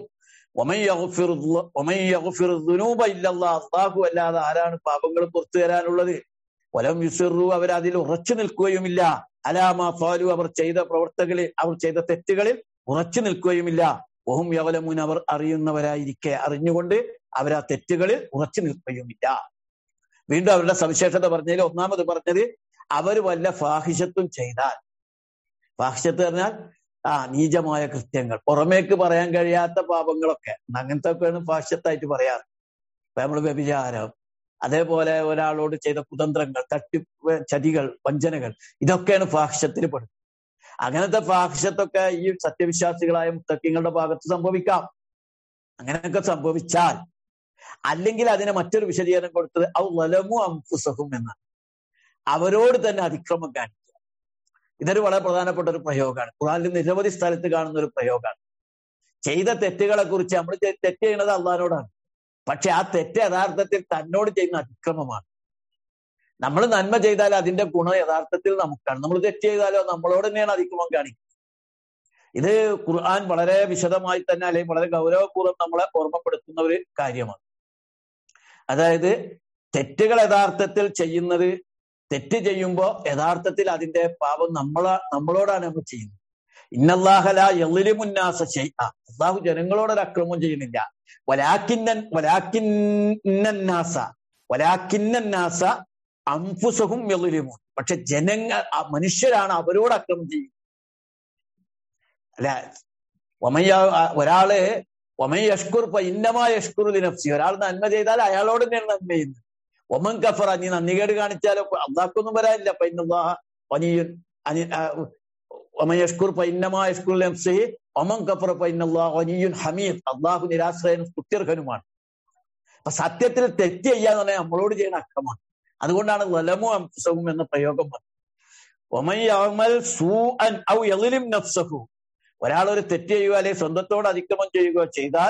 അള്ളാഹു അല്ലാതെ ആരാണ് പാപങ്ങൾ പുറത്തു തരാനുള്ളത് വലം യുസിറു അവർ അതിൽ ഉറച്ചു നിൽക്കുകയുമില്ല അലാമ ഫാലു അവർ ചെയ്ത പ്രവർത്തകളിൽ അവർ ചെയ്ത തെറ്റുകളിൽ ഉറച്ചു നിൽക്കുകയുമില്ല ഓഹും യവലമുൻ അവർ അറിയുന്നവരായിരിക്കെ അറിഞ്ഞുകൊണ്ട് അവർ ആ തെറ്റുകളിൽ ഉറച്ചു നിൽക്കുകയുമില്ല വീണ്ടും അവരുടെ സവിശേഷത പറഞ്ഞതിൽ ഒന്നാമത് പറഞ്ഞത് അവർ വല്ല ഫാഹിഷത്തും ചെയ്താൽ ഫാഹിഷത്ത് പറഞ്ഞാൽ ആ നീചമായ കൃത്യങ്ങൾ പുറമേക്ക് പറയാൻ കഴിയാത്ത പാപങ്ങളൊക്കെ അങ്ങനത്തെ ഒക്കെയാണ് ഫാഹിഷത്തായിട്ട് പറയാറ് ഇപ്പൊ നമ്മൾ വ്യഭിചാരം അതേപോലെ ഒരാളോട് ചെയ്ത കുതന്ത്രങ്ങൾ തട്ടി ചതികൾ വഞ്ചനകൾ ഇതൊക്കെയാണ് ഫാഹിഷത്തിൽ പെടുന്നത് അങ്ങനത്തെ ഫാഹിഷത്തൊക്കെ ഈ സത്യവിശ്വാസികളായ മുത്തക്കിങ്ങളുടെ ഭാഗത്ത് സംഭവിക്കാം അങ്ങനെയൊക്കെ സംഭവിച്ചാൽ അല്ലെങ്കിൽ അതിനെ മറ്റൊരു വിശദീകരണം കൊടുത്തത് ഔ വലമു അംഫുസഹും എന്നാണ് അവരോട് തന്നെ അതിക്രമം കാണിക്കുക ഇതൊരു വളരെ പ്രധാനപ്പെട്ട ഒരു പ്രയോഗമാണ് ഖുറാനിൽ നിരവധി സ്ഥലത്ത് കാണുന്ന ഒരു പ്രയോഗമാണ് ചെയ്ത തെറ്റുകളെ കുറിച്ച് നമ്മൾ തെറ്റ് ചെയ്യുന്നത് അള്ളഹാനോടാണ് പക്ഷെ ആ തെറ്റ് യഥാർത്ഥത്തിൽ തന്നോട് ചെയ്യുന്ന അതിക്രമമാണ് നമ്മൾ നന്മ ചെയ്താൽ അതിന്റെ ഗുണം യഥാർത്ഥത്തിൽ നമുക്കാണ് നമ്മൾ തെറ്റ് ചെയ്താലോ നമ്മളോട് തന്നെയാണ് അതിക്രമം കാണിക്കുന്നത് ഇത് ഖുർആൻ വളരെ വിശദമായി തന്നെ അല്ലെങ്കിൽ വളരെ ഗൗരവപൂർവ്വം നമ്മളെ ഓർമ്മപ്പെടുത്തുന്ന ഒരു കാര്യമാണ് അതായത് തെറ്റുകൾ യഥാർത്ഥത്തിൽ ചെയ്യുന്നത് തെറ്റ് ചെയ്യുമ്പോൾ യഥാർത്ഥത്തിൽ അതിന്റെ പാപം നമ്മളാ നമ്മളോടാണ് നമ്മൾ ചെയ്യുന്നത് ഇന്നല്ലാഹല എളിമുന്നാസ ചെയ്യ അള്ളാഹു ജനങ്ങളോടൊരു അക്രമം ചെയ്യുന്നില്ല വലാക്കിന്നൻ വലാക്കിന്നാസ വലാക്കിന്നാസ അംഫുസഹും എളിമുൻ പക്ഷെ ജനങ്ങൾ മനുഷ്യരാണ് അവരോട് അക്രമം ചെയ്യുന്നത് അല്ല ഒമയ്യ ഒരാള് ഒമൻ യഷ്കുർ ഇന്നമാ യഷ്കുർ നഫ്സി ഒരാൾ നന്മ ചെയ്താൽ അയാളോട് തന്നെയാണ് നന്മ ചെയ്യുന്നത് ഒമൻ കഫറ നീ നന്ദികേട് കാണിച്ചാലോ അള്ളാഹ്ക്കൊന്നും വരാനില്ല പനിയുൻ ഒമൻ യഷ്കുർ ഇന്നമാ യഷ്കുർ നഫ്സി ഒമൻ കഫറ വനിയുൻ ഹമീദ് അള്ളാഹു നിരാശ്രയനും സ്തുത്യർഹനുമാണ് അപ്പൊ സത്യത്തിൽ തെറ്റ് ചെയ്യാന്ന് പറഞ്ഞാൽ നമ്മളോട് ചെയ്യുന്ന അക്രമമാണ് അതുകൊണ്ടാണ് വലമു അംസവും എന്ന പ്രയോഗം പറഞ്ഞത് ഒമയ്യമൽ സൂ അൻ ഔ എളിലും നഫ്സഹു ഒരാൾ ഒരു തെറ്റ് ചെയ്യുക അല്ലെങ്കിൽ സ്വന്തത്തോട് അതിക്രമം ചെയ്യുകയോ ചെയ്താൽ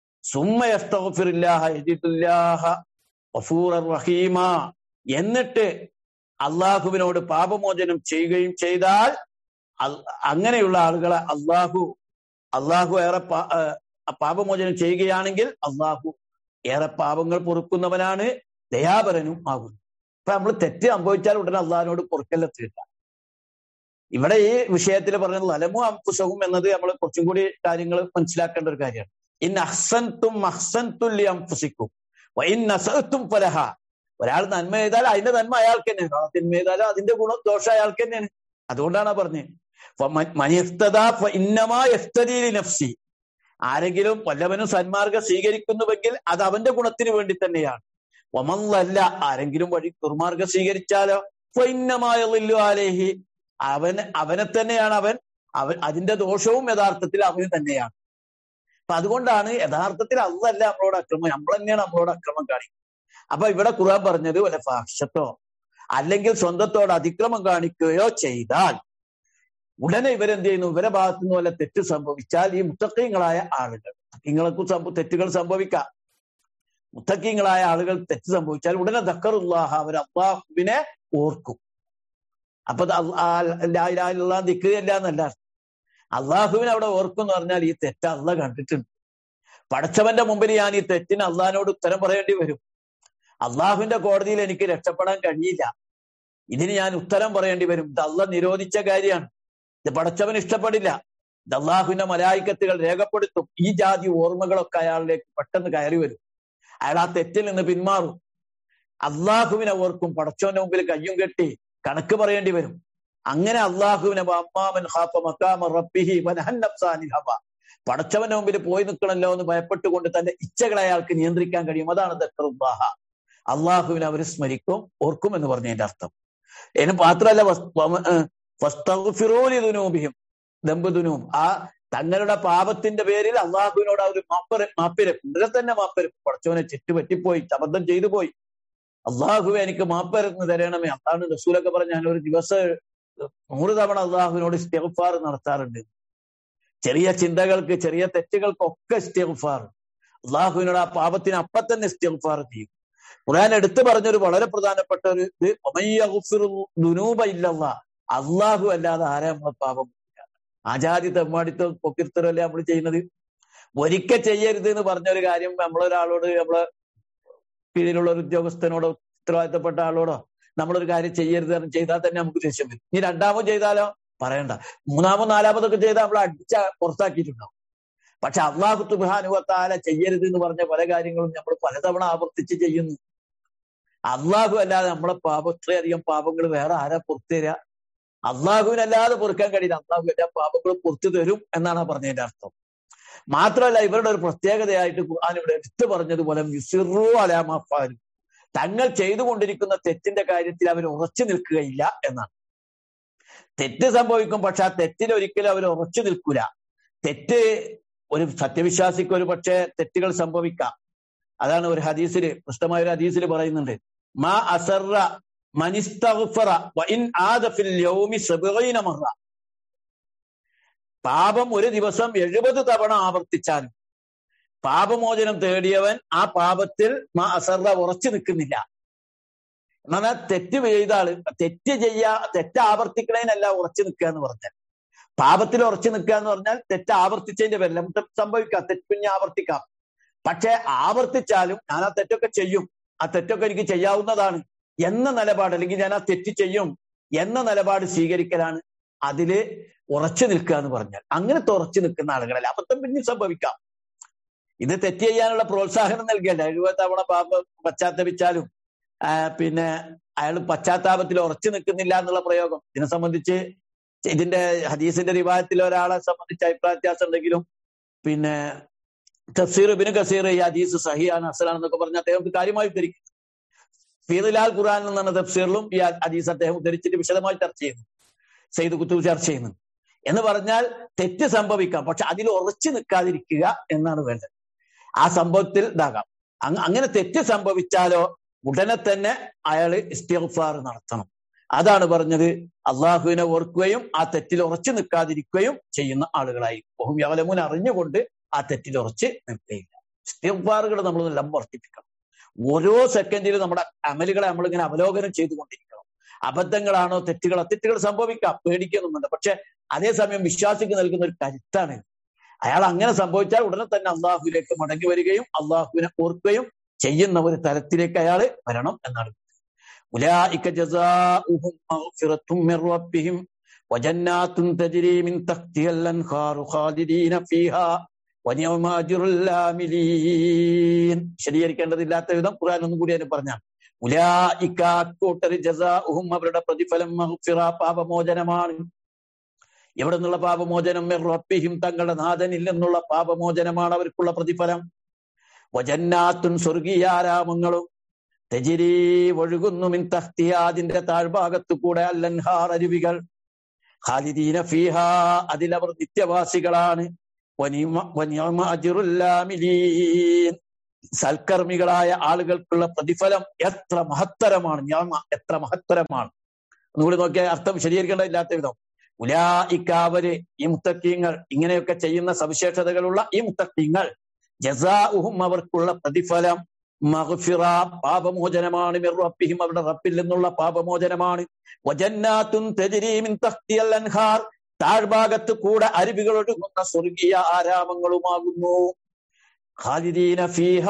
റഹീമ എന്നിട്ട് അള്ളാഹുവിനോട് പാപമോചനം ചെയ്യുകയും ചെയ്താൽ അങ്ങനെയുള്ള ആളുകളെ അള്ളാഹു അള്ളാഹു ഏറെ പാപമോചനം ചെയ്യുകയാണെങ്കിൽ അള്ളാഹു ഏറെ പാപങ്ങൾ പൊറുക്കുന്നവനാണ് ദയാപരനും ആകുന്നു ഇപ്പൊ നമ്മൾ തെറ്റ് സംഭവിച്ചാൽ ഉടനെ അള്ളാഹിനോട് പൊറുക്കല്ല തീർക്കാം ഇവിടെ ഈ വിഷയത്തിൽ പറഞ്ഞത് ലലമു അംഫുസഹും എന്നത് നമ്മൾ കുറച്ചും കൂടി കാര്യങ്ങൾ മനസ്സിലാക്കേണ്ട ഒരു കാര്യമാണ് ഇൻ അഹ്സൻതും അഹ്സൻതുല്ലി അംഫുസിക്കും വൈൻ നസത്തും ഫലഹ ഒരാൾ നന്മ ചെയ്താൽ അതിന്റെ നന്മ അയാൾക്ക് തന്നെയാണ് ആ തിന്മ ചെയ്താലും അതിന്റെ ഗുണം ദോഷം അയാൾക്ക് തന്നെയാണ് അതുകൊണ്ടാണ് പറഞ്ഞത് നഫ്സി ആരെങ്കിലും വല്ലവനും സന്മാർഗം സ്വീകരിക്കുന്നുവെങ്കിൽ അത് അവന്റെ ഗുണത്തിന് വേണ്ടി തന്നെയാണ് ഒമല്ലല്ല ആരെങ്കിലും വഴി ദുർമാർഗം സ്വീകരിച്ചാലോ ഫൈന്നമായ ആലേഹി അവൻ അവനെ തന്നെയാണ് അവൻ അവൻ അതിന്റെ ദോഷവും യഥാർത്ഥത്തിൽ അവന് തന്നെയാണ് അപ്പൊ അതുകൊണ്ടാണ് യഥാർത്ഥത്തിൽ അതല്ല നമ്മളോട് അക്രമം നമ്മൾ തന്നെയാണ് നമ്മളോട് അക്രമം കാണിക്കുന്നത് അപ്പൊ ഇവിടെ ഖുർആൻ പറഞ്ഞത് വല്ല ഫാക്ഷത്തോ അല്ലെങ്കിൽ സ്വന്തത്തോട് അതിക്രമം കാണിക്കുകയോ ചെയ്താൽ ഉടനെ ഇവരെന്ത് ചെയ്യുന്നു ഇവരെ ഭാഗത്തു നിന്ന് വല്ല തെറ്റ് സംഭവിച്ചാൽ ഈ മുത്തക്കീങ്ങളായ ആളുകൾ മുത്തക്കീങ്ങൾക്ക് തെറ്റുകൾ സംഭവിക്കാം മുത്തക്കീങ്ങളായ ആളുകൾ തെറ്റ് സംഭവിച്ചാൽ ഉടനെ ദക്കറുല്ലാഹ അവർ അള്ളാഹുവിനെ ഓർക്കും അപ്പൊ ദിക്കുകയല്ല എന്നല്ല അള്ളാഹുവിനെ അവിടെ ഓർക്കും എന്ന് പറഞ്ഞാൽ ഈ തെറ്റ് അള്ള കണ്ടിട്ടുണ്ട് പടച്ചവന്റെ മുമ്പിൽ ഞാൻ ഈ തെറ്റിന് അള്ളഹാനോട് ഉത്തരം പറയേണ്ടി വരും അള്ളാഹുവിന്റെ കോടതിയിൽ എനിക്ക് രക്ഷപ്പെടാൻ കഴിയില്ല ഇതിന് ഞാൻ ഉത്തരം പറയേണ്ടി വരും ഇത് അള്ള നിരോധിച്ച കാര്യമാണ് ഇത് പടച്ചവൻ ഇഷ്ടപ്പെടില്ല ഇത് അള്ളാഹുവിന്റെ മലായിക്കത്തുകൾ രേഖപ്പെടുത്തും ഈ ജാതി ഓർമ്മകളൊക്കെ അയാളിലേക്ക് പെട്ടെന്ന് കയറി വരും അയാൾ ആ തെറ്റിൽ നിന്ന് പിന്മാറും അള്ളാഹുവിനെ ഓർക്കും പടച്ചവന്റെ മുമ്പിൽ കയ്യും കെട്ടി കണക്ക് പറയേണ്ടി വരും അങ്ങനെ അള്ളാഹുവിനെ പടച്ചവന്റെ മുമ്പിൽ പോയി നിൽക്കണല്ലോ എന്ന് ഭയപ്പെട്ടുകൊണ്ട് തന്റെ ഇച്ഛകളെ അയാൾക്ക് നിയന്ത്രിക്കാൻ കഴിയും അതാണ് ദക്കറുല്ലാഹ അള്ളാഹുവിനെ അവർ സ്മരിക്കും ഓർക്കും എന്ന് പറഞ്ഞതിന്റെ അർത്ഥം ഇനി മാത്രമല്ല ഫസ്തഫിറോലിദുനൂബിയും ദമ്പുദുനും ആ തങ്ങളുടെ പാപത്തിന്റെ പേരിൽ അള്ളാഹുവിനോട് അവർ മാപ്പര മാപ്പിരക്കും ഇതിലെ തന്നെ മാപ്പിരക്കും പടച്ചവനെ ചുറ്റുപറ്റിപ്പോയി അബദ്ധം ചെയ്തു പോയി അള്ളാഹുവെ എനിക്ക് മാപ്പരന്ന് തരണമേ അതാണ് റസൂലൊക്കെ പറഞ്ഞ ഞാൻ ഒരു ദിവസം നൂറ് തവണ അള്ളാഹുവിനോട് ഇസ്തിഗ്ഫാർ നടത്താറുണ്ട് ചെറിയ ചിന്തകൾക്ക് ചെറിയ തെറ്റുകൾക്കൊക്കെ ഇസ്തിഗ്ഫാർ അള്ളാഹുവിനോട് ആ പാപത്തിന് അപ്പം തന്നെ ഇസ്തിഗ്ഫാർ ചെയ്യും ഖുർആൻ എടുത്തു പറഞ്ഞൊരു വളരെ പ്രധാനപ്പെട്ട ഒരു ഇത് ദുനൂബ ഇല്ലല്ല അള്ളാഹു അല്ലാതെ ആരാ നമ്മളെ പാപം ആചാര്യ തെമ്മാടിത്തം പൊക്കിർത്തരല്ലേ നമ്മൾ ചെയ്യുന്നത് ഒരിക്കൽ ചെയ്യരുത് എന്ന് പറഞ്ഞൊരു കാര്യം നമ്മളൊരാളോട് നമ്മളെ കീഴിലുള്ള ഒരു ഉദ്യോഗസ്ഥനോടോ ഉത്തരവാദിത്തപ്പെട്ട ആളോടോ നമ്മളൊരു കാര്യം ചെയ്യരുത് എന്ന് ചെയ്താൽ തന്നെ നമുക്ക് ദേഷ്യം വരും ഇനി രണ്ടാമത് ചെയ്താലോ പറയണ്ട മൂന്നാമോ നാലാമതൊക്കെ ചെയ്താൽ നമ്മൾ അടിച്ച പുറത്താക്കിയിട്ടുണ്ടാവും പക്ഷെ അള്ളാഹു തുബാനുവത്താല ചെയ്യരുത് എന്ന് പറഞ്ഞ പല കാര്യങ്ങളും നമ്മൾ പലതവണ ആവർത്തിച്ച് ചെയ്യുന്നു അള്ളാഹു അല്ലാതെ നമ്മളെ പാപം ഇത്രയധികം പാപങ്ങൾ വേറെ ആരാ പുറത്തു തരിക അള്ളാഹുവിനല്ലാതെ പൊറുക്കാൻ കഴിയില്ല അള്ളാഹു എല്ലാ പാപങ്ങളും പുറത്തു തരും എന്നാണ് പറഞ്ഞതിന്റെ അർത്ഥം മാത്രമല്ല ഇവരുടെ ഒരു പ്രത്യേകതയായിട്ട് ഖുർആൻ ഇവിടെ എടുത്തു പറഞ്ഞതുപോലെ യുസിറു അലാമാഫാലും തങ്ങൾ ചെയ്തുകൊണ്ടിരിക്കുന്ന തെറ്റിന്റെ കാര്യത്തിൽ അവർ ഉറച്ചു നിൽക്കുകയില്ല എന്നാണ് തെറ്റ് സംഭവിക്കും പക്ഷെ ആ തെറ്റിൽ ഒരിക്കലും അവർ ഉറച്ചു നിൽക്കൂല തെറ്റ് ഒരു സത്യവിശ്വാസിക്ക് ഒരു പക്ഷേ തെറ്റുകൾ സംഭവിക്കാം അതാണ് ഒരു ഹദീസിൽ പ്രശസ്തമായ ഒരു ഹദീസിൽ പറയുന്നുണ്ട് മാ അസറ മനിസ്തഗ്ഫറ വഇൻ ആദ ഫിൽ യൗമി സബഈന മറ പാപം ഒരു ദിവസം എഴുപത് തവണ ആവർത്തിച്ചാലും പാപമോചനം തേടിയവൻ ആ പാപത്തിൽ മാ അസറ ഉറച്ചു നിൽക്കുന്നില്ല എന്നാൽ തെറ്റ് ചെയ്ത ആള് തെറ്റ് ചെയ്യാ തെറ്റ് ആവർത്തിക്കണേനല്ല ഉറച്ചു നിൽക്കുക എന്ന് പറഞ്ഞാൽ പാപത്തിൽ ഉറച്ചു നിൽക്കുക എന്ന് പറഞ്ഞാൽ തെറ്റ് ആവർത്തിച്ചതിന്റെ പേരിൽ നമുക്ക് സംഭവിക്കാം തെറ്റ് പിന്നെ ആവർത്തിക്കാം പക്ഷെ ആവർത്തിച്ചാലും ഞാൻ ആ തെറ്റൊക്കെ ചെയ്യും ആ തെറ്റൊക്കെ എനിക്ക് ചെയ്യാവുന്നതാണ് എന്ന നിലപാട് അല്ലെങ്കിൽ ഞാൻ ആ തെറ്റ് ചെയ്യും എന്ന നിലപാട് സ്വീകരിക്കലാണ് അതില് ഉറച്ചു നിൽക്കുക എന്ന് പറഞ്ഞാൽ അങ്ങനത്തെ ഉറച്ചു നിൽക്കുന്ന ആളുകളല്ല അബദ്ധം പിന്നെ സംഭവിക്കാം ഇത് തെറ്റ് ചെയ്യാനുള്ള പ്രോത്സാഹനം നൽകിയല്ല എഴുപത് തവണ പാപം പശ്ചാത്തപിച്ചാലും പിന്നെ അയാൾ പശ്ചാത്താപത്തിൽ ഉറച്ചു നിൽക്കുന്നില്ല എന്നുള്ള പ്രയോഗം ഇതിനെ സംബന്ധിച്ച് ഇതിന്റെ ഹദീസിന്റെ റിവായത്തിൽ ഒരാളെ സംബന്ധിച്ച് അഭിപ്രായ വ്യത്യാസം ഉണ്ടെങ്കിലും പിന്നെ തഫ്സീർ ബിൻ കസീർ ഈ ഹദീസ് സഹിയാണ് അസലാണെന്നൊക്കെ പറഞ്ഞ് അദ്ദേഹം കാര്യമായി ഉദ്ധരിക്കുന്നു ഫീദുലാൽ ഖുറാൻ എന്ന തഫ്സീറിലും ഈ ഹദീസ് അദ്ദേഹം ഉദ്ധരിച്ചിട്ട് വിശദമായി ചർച്ച ചെയ്യുന്നു സെയ്ദ് കുത്തൂബ് ചർച്ച ചെയ്യുന്നു എന്ന് പറഞ്ഞാൽ തെറ്റ് സംഭവിക്കാം പക്ഷെ അതിൽ ഉറച്ചു നിൽക്കാതിരിക്കുക എന്നാണ് വേണ്ടത് ആ സംഭവത്തിൽ ഇതാകാം അങ്ങനെ തെറ്റ് സംഭവിച്ചാലോ ഉടനെ തന്നെ അയാൾ ഇസ്തിഗ്ഫാർ നടത്തണം അതാണ് പറഞ്ഞത് അള്ളാഹുവിനെ ഓർക്കുകയും ആ തെറ്റിൽ ഉറച്ചു നിൽക്കാതിരിക്കുകയും ചെയ്യുന്ന ആളുകളായി ബഹും യവലമുൻ അറിഞ്ഞുകൊണ്ട് ആ തെറ്റിൽ ഉറച്ച് നിൽക്കുകയില്ല ഇസ്തിഗ്ഫാറുകൾ നമ്മൾ എല്ലാം വർദ്ധിപ്പിക്കണം ഓരോ സെക്കൻഡിലും നമ്മുടെ അമലുകളെ നമ്മളിങ്ങനെ അവലോകനം ചെയ്തുകൊണ്ടിരിക്കണം അബദ്ധങ്ങളാണോ തെറ്റുകളോ തെറ്റുകൾ സംഭവിക്കാം പേടിക്കുന്നുണ്ട് പക്ഷെ അതേസമയം വിശ്വാസിക്ക് നൽകുന്ന ഒരു കരുത്താണ് അയാൾ അങ്ങനെ സംഭവിച്ചാൽ ഉടനെ തന്നെ അള്ളാഹുവിലേക്ക് മടങ്ങി വരികയും അള്ളാഹുവിനെ ഓർക്കുകയും ചെയ്യുന്ന ഒരു തലത്തിലേക്ക് അയാൾ വരണം എന്നാണ് أولئك جزاؤهم مغفرة من ربهم وجنات تجري من تحتها الأنهار خالدين فيها ونعم أجر العاملين ശരിയായിരിക്കേണ്ടതില്ലാത്ത വിധം ഖുർആൻ ഒന്നും കൂടി അതിന് പറഞ്ഞാണ് ഉലായിക്ക കൂട്ടർ ജസാഉഹും അവരുടെ പ്രതിഫലം മഗ്ഫിറ പാപമോചനമാണ് എവിടെ നിന്നുള്ള പാപമോചനം റബ്ബിഹിം തങ്ങളുടെ നാഥനിൽ നിന്നുള്ള പാപമോചനമാണ് അവർക്കുള്ള പ്രതിഫലം വജന്നാത്തുൻ സ്വർഗീയാരാമങ്ങളും തെജിരി ഒഴുകുന്നു മിൻ തഹ്തിയ അതിന്റെ താഴ്ഭാഗത്തു കൂടെ അല്ലൻഹാർ അരുവികൾ ഖാലിദീന ഫീഹ അതിലവർ നിത്യവാസികളാണ് സൽക്കർമ്മികളായ ആളുകൾക്കുള്ള പ്രതിഫലം എത്ര മഹത്തരമാണ് ഞാൻ എത്ര മഹത്തരമാണ് ഒന്നുകൂടി നോക്കിയാൽ അർത്ഥം ശരിയായിരിക്കേണ്ടതില്ലാത്ത വിധം ഉലായിക്കാവര് ഈ മുത്തക്കീങ്ങൾ ഇങ്ങനെയൊക്കെ ചെയ്യുന്ന സവിശേഷതകളുള്ള ഈ മുത്തക്കീങ്ങൾ ജസാഉഹും അവർക്കുള്ള പ്രതിഫലം മഗ്ഫിറ പാപമോചനമാണ് റബ്ബിഹിം അവരുടെ റബ്ബിൽ നിന്നുള്ള പാപമോചനമാണ് വജന്നാത്തുൻ തജ്രി മിൻ തഹ്തിയൽ അൻഹാർ താഴ്ഭാഗത്ത് കൂടെ അരുവികൾ ഒഴുകുന്ന സ്വർഗീയ ആരാമങ്ങളുമാകുന്നു ഖാലിദീന ഫീഹ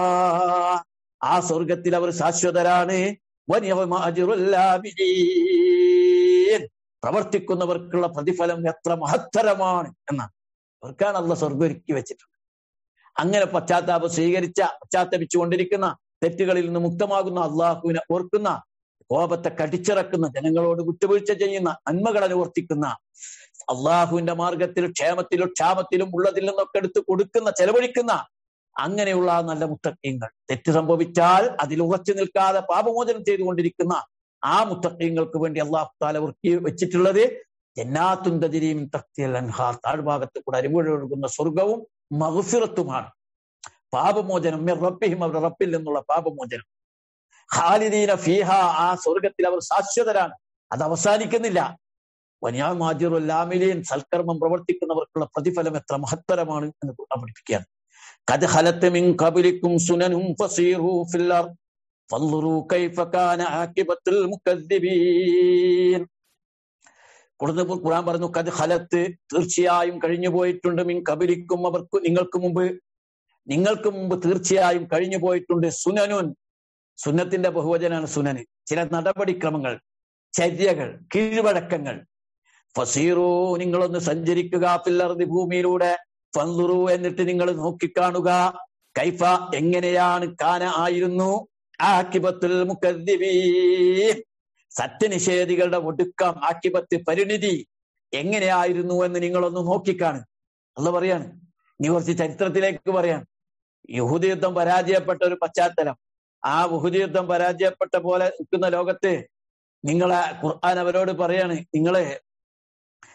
ആ സ്വർഗത്തിൽ അവർ ശാശ്വതരാണ് വനിഅമ അജ്റുൽ ആബിദീൻ പ്രവർത്തിക്കുന്നവർക്കുള്ള പ്രതിഫലം എത്ര മഹത്തരമാണ് എന്നാണ് അവർക്കാണ് അള്ള സ്വർഗം ഒരുക്കി വെച്ചിട്ടുള്ളത് അങ്ങനെ പശ്ചാത്താപം സ്വീകരിച്ച പശ്ചാത്തപിച്ചുകൊണ്ടിരിക്കുന്ന തെറ്റുകളിൽ നിന്ന് മുക്തമാകുന്ന അള്ളാഹുവിനെ ഓർക്കുന്ന കോപത്തെ കടിച്ചിറക്കുന്ന ജനങ്ങളോട് വിട്ടുവീഴ്ച ചെയ്യുന്ന നന്മകളെ അനുവർത്തിക്കുന്ന അള്ളാഹുവിന്റെ മാർഗത്തിൽ ക്ഷേമത്തിലും ക്ഷാമത്തിലും ഉള്ളതിൽ നിന്നൊക്കെ എടുത്ത് കൊടുക്കുന്ന ചെലവഴിക്കുന്ന അങ്ങനെയുള്ള നല്ല മുത്തക്കീങ്ങൾ തെറ്റ് സംഭവിച്ചാൽ അതിൽ ഉറച്ചു നിൽക്കാതെ പാപമോചനം ചെയ്തുകൊണ്ടിരിക്കുന്ന ആ മുത്തക്കീങ്ങൾക്ക് വേണ്ടി അള്ളാഹു താല ഉറക്കി വെച്ചിട്ടുള്ളത് ജന്നാത്തും തജിരിയും തക്തിയൽ അൻഹാർ താഴ്ഭാഗത്ത് കൂടെ അരിമുഴൊഴുകുന്ന സ്വർഗവും മഹഫിറത്തുമാണ് പാപമോചനം റബ്ബിഹിം അവരുടെ റബ്ബിൽ നിന്നുള്ള പാപമോചനം ഖാലിദീന ഫീഹ ആ സ്വർഗത്തിൽ അവർ ശാശ്വതരാണ് അത് അവസാനിക്കുന്നില്ല വനിയാമാജിറുല്ലാമിലീൻ സൽക്കർമ്മം പ്രവർത്തിക്കുന്നവർക്കുള്ള പ്രതിഫലം എത്ര മഹത്തരമാണ് എന്ന് പഠിപ്പിക്കുകയാണ് കത് ഹലത്ത് മിൻ കബിലിക്കും സുനനും ഫസീറു ഫില്ലർ ഫൻളുറു കൈഫ കാന ആഖിബത്തുൽ മുകദ്ദിബീൻ കൊടുന്ന് ഖുർആൻ പറഞ്ഞു കത് ഹലത്ത് തീർച്ചയായും കഴിഞ്ഞു പോയിട്ടുണ്ട് മിൻ കബിലിക്കും അവർക്ക് നിങ്ങൾക്ക് മുമ്പ് നിങ്ങൾക്ക് മുമ്പ് തീർച്ചയായും കഴിഞ്ഞു പോയിട്ടുണ്ട് സുനനുൻ സുന്നത്തിന്റെ ബഹുവചനാണ് സുനന് ചില നടപടിക്രമങ്ങൾ ചര്യകൾ കീഴ്വഴക്കങ്ങൾ ഫസീറു നിങ്ങളൊന്ന് സഞ്ചരിക്കുക പില്ലർതി ഭൂമിയിലൂടെ ഫന്തുറു എന്നിട്ട് നിങ്ങൾ നോക്കിക്കാണുക കൈഫ എങ്ങനെയാണ് കാന ആയിരുന്നു ആക്കിബത്തുൽ മുക്കദ്ദിബീൻ സത്യനിഷേധികളുടെ ഒടുക്കം ആക്കിബത്ത് പരിണിതി എങ്ങനെയായിരുന്നു എന്ന് നിങ്ങളൊന്ന് നോക്കിക്കാണ് അല്ല പറയാണ് നീ കുറച്ച് ചരിത്രത്തിലേക്ക് പറയാൻ യഹൂദി യുദ്ധം പരാജയപ്പെട്ട ഒരു പശ്ചാത്തലം ആ യഹൂദി യുദ്ധം പരാജയപ്പെട്ട പോലെ നിൽക്കുന്ന ലോകത്ത് നിങ്ങളെ ഖുർആൻ അവരോട് പറയാണ് നിങ്ങളെ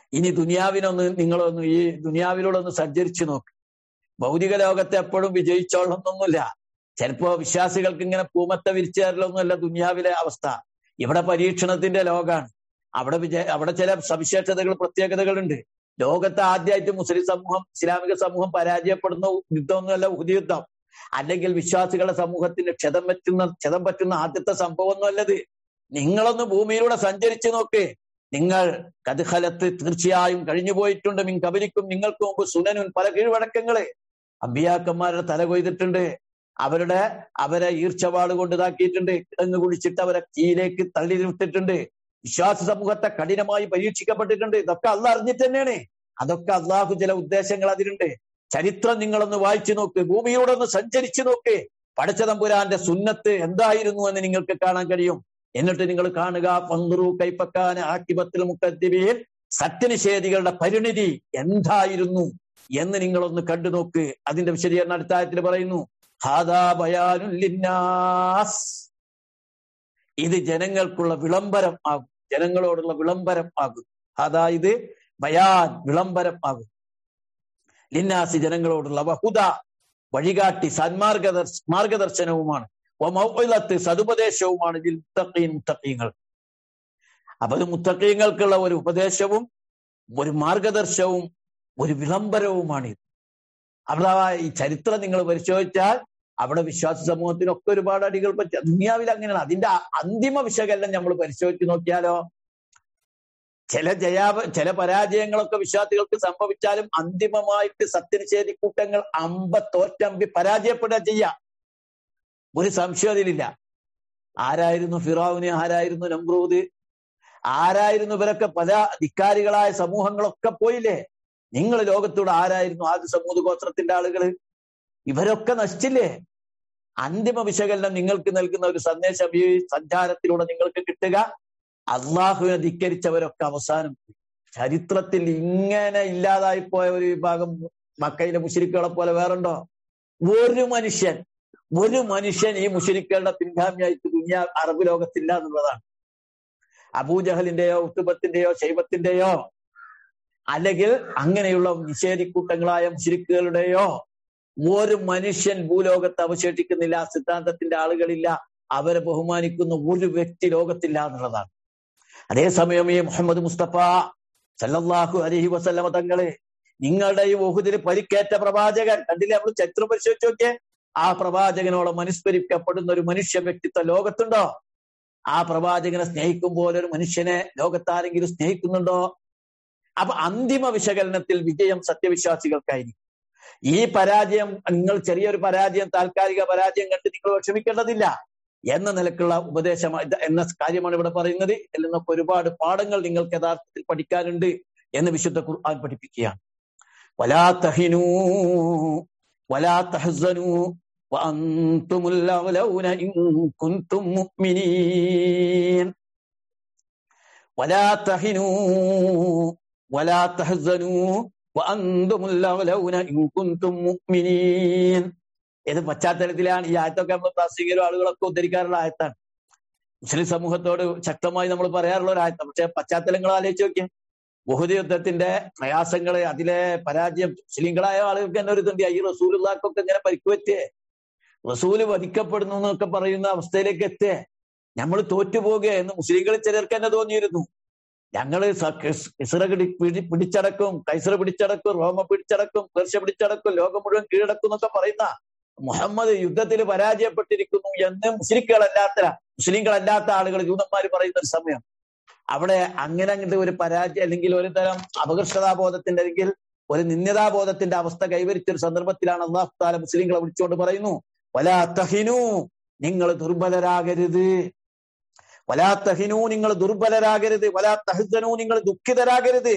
ഇനി ദുനിയാവിനൊന്ന് നിങ്ങളൊന്ന് ഈ ദുനിയാവിലൂടെ ഒന്ന് സഞ്ചരിച്ചു നോക്ക് ഭൗതിക ലോകത്തെ എപ്പോഴും വിജയിച്ചോളണമെന്നൊന്നുമില്ല ചിലപ്പോ വിശ്വാസികൾക്ക് ഇങ്ങനെ പൂമത്തെ വിരിച്ചേരലൊന്നുമല്ല ദുനിയാവിലെ അവസ്ഥ ഇവിടെ പരീക്ഷണത്തിന്റെ ലോകാണ് അവിടെ വിജയ അവിടെ ചില സവിശേഷതകൾ പ്രത്യേകതകളുണ്ട് ലോകത്തെ ആദ്യമായിട്ട് മുസ്ലിം സമൂഹം ഇസ്ലാമിക സമൂഹം പരാജയപ്പെടുന്ന യുദ്ധമൊന്നുമല്ല ഉഹുദ് യുദ്ധം അല്ലെങ്കിൽ വിശ്വാസികളുടെ സമൂഹത്തിന് ക്ഷതം പറ്റുന്ന ക്ഷതം പറ്റുന്ന ആദ്യത്തെ സംഭവമൊന്നുമല്ലത് നിങ്ങളൊന്ന് ഭൂമിയിലൂടെ സഞ്ചരിച്ചു നോക്ക് നിങ്ങൾ കഥലത്ത് തീർച്ചയായും കഴിഞ്ഞു പോയിട്ടുണ്ട് മിൻ കബലിക്കും നിങ്ങൾക്ക് മുമ്പ് സുനനുൻ പല കീഴ്വഴക്കങ്ങള് അമ്പിയാക്കന്മാരുടെ തല കൊയ്തിട്ടുണ്ട് അവരുടെ അവരെ ഈർച്ചവാട് കൊണ്ട് ഇതാക്കിയിട്ടുണ്ട് കിടങ്ങ് കുടിച്ചിട്ട് അവരെ തീയിലേക്ക് തള്ളി നിർത്തിയിട്ടുണ്ട് വിശ്വാസ സമൂഹത്തെ കഠിനമായി പരീക്ഷിക്കപ്പെട്ടിട്ടുണ്ട് ഇതൊക്കെ അള്ളാഹ് അറിഞ്ഞിട്ട് തന്നെയാണ് അതൊക്കെ അള്ളാഹു ചില ഉദ്ദേശങ്ങൾ അതിലുണ്ട് ചരിത്രം നിങ്ങളൊന്ന് വായിച്ചു നോക്ക് ഭൂമിയോടെ ഒന്ന് സഞ്ചരിച്ചു നോക്ക് പടച്ചതമ്പുരാന്റെ സുന്നത്ത് എന്തായിരുന്നു എന്ന് നിങ്ങൾക്ക് കാണാൻ കഴിയും എന്നിട്ട് നിങ്ങൾ കാണുക പന്തുറു കൈപ്പക്കാൻ ആക്കിപത്തിൽ മുക്കദ്ദിബിയിൽ സത്യനിഷേധികളുടെ പരിണിതി എന്തായിരുന്നു എന്ന് നിങ്ങളൊന്ന് കണ്ടു നോക്ക് അതിന്റെ വിശദീകരണം അടുത്ത ആയത്തിൽ പറയുന്നു ഹാദാ ബയാനുൽ ലിന്നാസ് ഇത് ജനങ്ങൾക്കുള്ള വിളംബരം ആകും ജനങ്ങളോടുള്ള വിളംബരം ആകും അതായത് ബയാൻ വിളംബരം ആകും ലിന്നാസി ജനങ്ങളോടുള്ള വഹുദ വഴികാട്ടി സന്മാർഗദർശ മാർഗദർശനവുമാണ് മൗലത്ത് സതുപദേശവുമാണ് ഇതിൽ മുത്തഖീൻ മുത്തഖീങ്ങൾ അപ്പൊ ഇത് മുത്തഖീങ്ങൾക്കുള്ള ഒരു ഉപദേശവും ഒരു മാർഗദർശവും ഒരു വിളംബരവുമാണ് ഇത് അവിടെ ഈ ചരിത്രം നിങ്ങൾ പരിശോധിച്ചാൽ അവിടെ വിശ്വാസ സമൂഹത്തിനൊക്കെ ഒരുപാട് അടികൾ പറ്റി ദുനിയാവിൽ അങ്ങനെയാണ് അതിന്റെ അന്തിമ വിശകലനം നമ്മൾ പരിശോധിച്ച് നോക്കിയാലോ ചില ജയാ ചില പരാജയങ്ങളൊക്കെ വിശ്വാസികൾക്ക് സംഭവിച്ചാലും അന്തിമമായിട്ട് സത്യനിഷേധി കൂട്ടങ്ങൾ അമ്പത്തോറ്റമ്പി പരാജയപ്പെടുക ചെയ്യാം ഒരു സംശയം അതിലില്ല ആരായിരുന്നു ഫിറാവുന് ആരായിരുന്നു നമ്രൂദ് ആരായിരുന്നു ഇവരൊക്കെ പല ധിക്കാരികളായ സമൂഹങ്ങളൊക്കെ പോയില്ലേ നിങ്ങൾ ലോകത്തൂടെ ആരായിരുന്നു ആദ്യ സമൂഹ ഗോത്രത്തിന്റെ ആളുകൾ ഇവരൊക്കെ നശിച്ചില്ലേ അന്തിമ വിശകലനം നിങ്ങൾക്ക് നൽകുന്ന ഒരു സന്ദേശം ഈ സഞ്ചാരത്തിലൂടെ നിങ്ങൾക്ക് കിട്ടുക അള്ളാഹുവിനെ ധിക്കരിച്ചവരൊക്കെ അവസാനം ചരിത്രത്തിൽ ഇങ്ങനെ ഇല്ലാതായി പോയ ഒരു വിഭാഗം മക്കയിലെ മുഷിരിക്കുകളെ പോലെ വേറുണ്ടോ ഒരു മനുഷ്യൻ ഒരു മനുഷ്യൻ ഈ മുഷിരിക്കളുടെ പിൻഗാമിയായിട്ട് ദുനിയ അറബ് ലോകത്തില്ല എന്നുള്ളതാണ് അബൂജഹലിന്റെയോ ഉത്തുബത്തിന്റെയോ ശൈബത്തിന്റെയോ അല്ലെങ്കിൽ അങ്ങനെയുള്ള നിഷേധിക്കൂട്ടങ്ങളായ മുഷിരിക്കുകളുടെയോ ഒരു മനുഷ്യൻ ഭൂലോകത്ത് അവശേഷിക്കുന്നില്ല സിദ്ധാന്തത്തിന്റെ ആളുകളില്ല അവരെ ബഹുമാനിക്കുന്ന ഒരു വ്യക്തി ലോകത്തില്ല എന്നുള്ളതാണ് അതേസമയം ഈ മുഹമ്മദ് മുസ്തഫ സല്ലല്ലാഹു അലഹി വസല്ലമ തങ്ങളെ നിങ്ങളുടെ ഈ ഓഹുദിൽ പരിക്കേറ്റ പ്രവാചകൻ കണ്ടില്ലേ നമ്മൾ ചരിത്രം പരിശോധിച്ച് നോക്കിയേ ആ പ്രവാചകനോളം അനുസ്മരിക്കപ്പെടുന്ന ഒരു മനുഷ്യ വ്യക്തിത്വം ലോകത്തുണ്ടോ ആ പ്രവാചകനെ സ്നേഹിക്കും പോലെ ഒരു മനുഷ്യനെ ലോകത്താരെങ്കിലും സ്നേഹിക്കുന്നുണ്ടോ അപ്പൊ അന്തിമ വിശകലനത്തിൽ വിജയം സത്യവിശ്വാസികൾക്കായിരിക്കും ഈ പരാജയം നിങ്ങൾ ചെറിയൊരു പരാജയം താൽക്കാലിക പരാജയം കണ്ട് നിങ്ങൾ വിഷമിക്കേണ്ടതില്ല എന്ന നിലക്കുള്ള ഉപദേശം എന്ന കാര്യമാണ് ഇവിടെ പറയുന്നത് ഇതിൽ നിന്നൊക്കെ ഒരുപാട് പാഠങ്ങൾ നിങ്ങൾക്ക് യഥാർത്ഥത്തിൽ പഠിക്കാനുണ്ട് എന്ന് വിശുദ്ധ ഖുർആൻ പഠിപ്പിക്കുകയാണ് വലാ തഹിനൂ വലാ തഹസനൂ وأنتم الأغلون إن كنتم مؤمنين ولا تهنوا ولا تحزنوا وأنتم الأغلون إن كنتم مؤمنين ഏത് പശ്ചാത്തലത്തിലാണ് ഈ ആയത്തൊക്കെ നമ്മൾ പ്രാസംഗികരും ആളുകളൊക്കെ ഉദ്ധരിക്കാറുള്ള ആയത്താണ് മുസ്ലിം സമൂഹത്തോട് ശക്തമായി നമ്മൾ പറയാറുള്ള ഒരു ആയത്താണ് പക്ഷെ പശ്ചാത്തലങ്ങൾ ആലോചിച്ച് നോക്കിയാൽ ബഹുദ യുദ്ധത്തിന്റെ പ്രയാസങ്ങള് അതിലെ പരാജയം മുസ്ലിങ്ങളായ ആളുകൾക്ക് തന്നെ ഒരു ഇതുണ്ട് ഈ റസൂലുള്ളാക്കൊക്കെ ഇങ്ങനെ പരിക്കുപറ്റേ റസൂല് വധിക്കപ്പെടുന്നു എന്നൊക്കെ പറയുന്ന അവസ്ഥയിലേക്ക് എത്തേ നമ്മൾ തോറ്റുപോകുക എന്ന് മുസ്ലിങ്ങളിൽ ചിലർക്ക് തന്നെ തോന്നിയിരുന്നു ഞങ്ങള് ഇസ്ര പിടിച്ചടക്കും കൈസറ പിടിച്ചടക്കും റോമ പിടിച്ചടക്കും പേർഷ പിടിച്ചടക്കും ലോകം മുഴുവൻ കീഴടക്കും എന്നൊക്കെ പറയുന്ന മുഹമ്മദ് യുദ്ധത്തിൽ പരാജയപ്പെട്ടിരിക്കുന്നു എന്ന് മുസ്ലിങ്ങളല്ലാത്ത മുസ്ലിങ്ങളല്ലാത്ത ആളുകൾ ജൂതന്മാർ പറയുന്ന ഒരു സമയം അവിടെ അങ്ങനെ അങ്ങനത്തെ ഒരു പരാജയം അല്ലെങ്കിൽ ഒരു തരം അപകർഷതാബോധത്തിന്റെ അല്ലെങ്കിൽ ഒരു നിന്യതാബോധത്തിന്റെ അവസ്ഥ കൈവരിച്ച ഒരു സന്ദർഭത്തിലാണ് അള്ളാഹു താല മുസ്ലിങ്ങളെ വിളിച്ചുകൊണ്ട് പറയുന്നു വലാ തഹിനു നിങ്ങൾ ദുർബലരാകരുത് വലാ തഹിനു നിങ്ങൾ ദുർബലരാകരുത് വലാ തഹസനു നിങ്ങൾ ദുഃഖിതരാകരുത്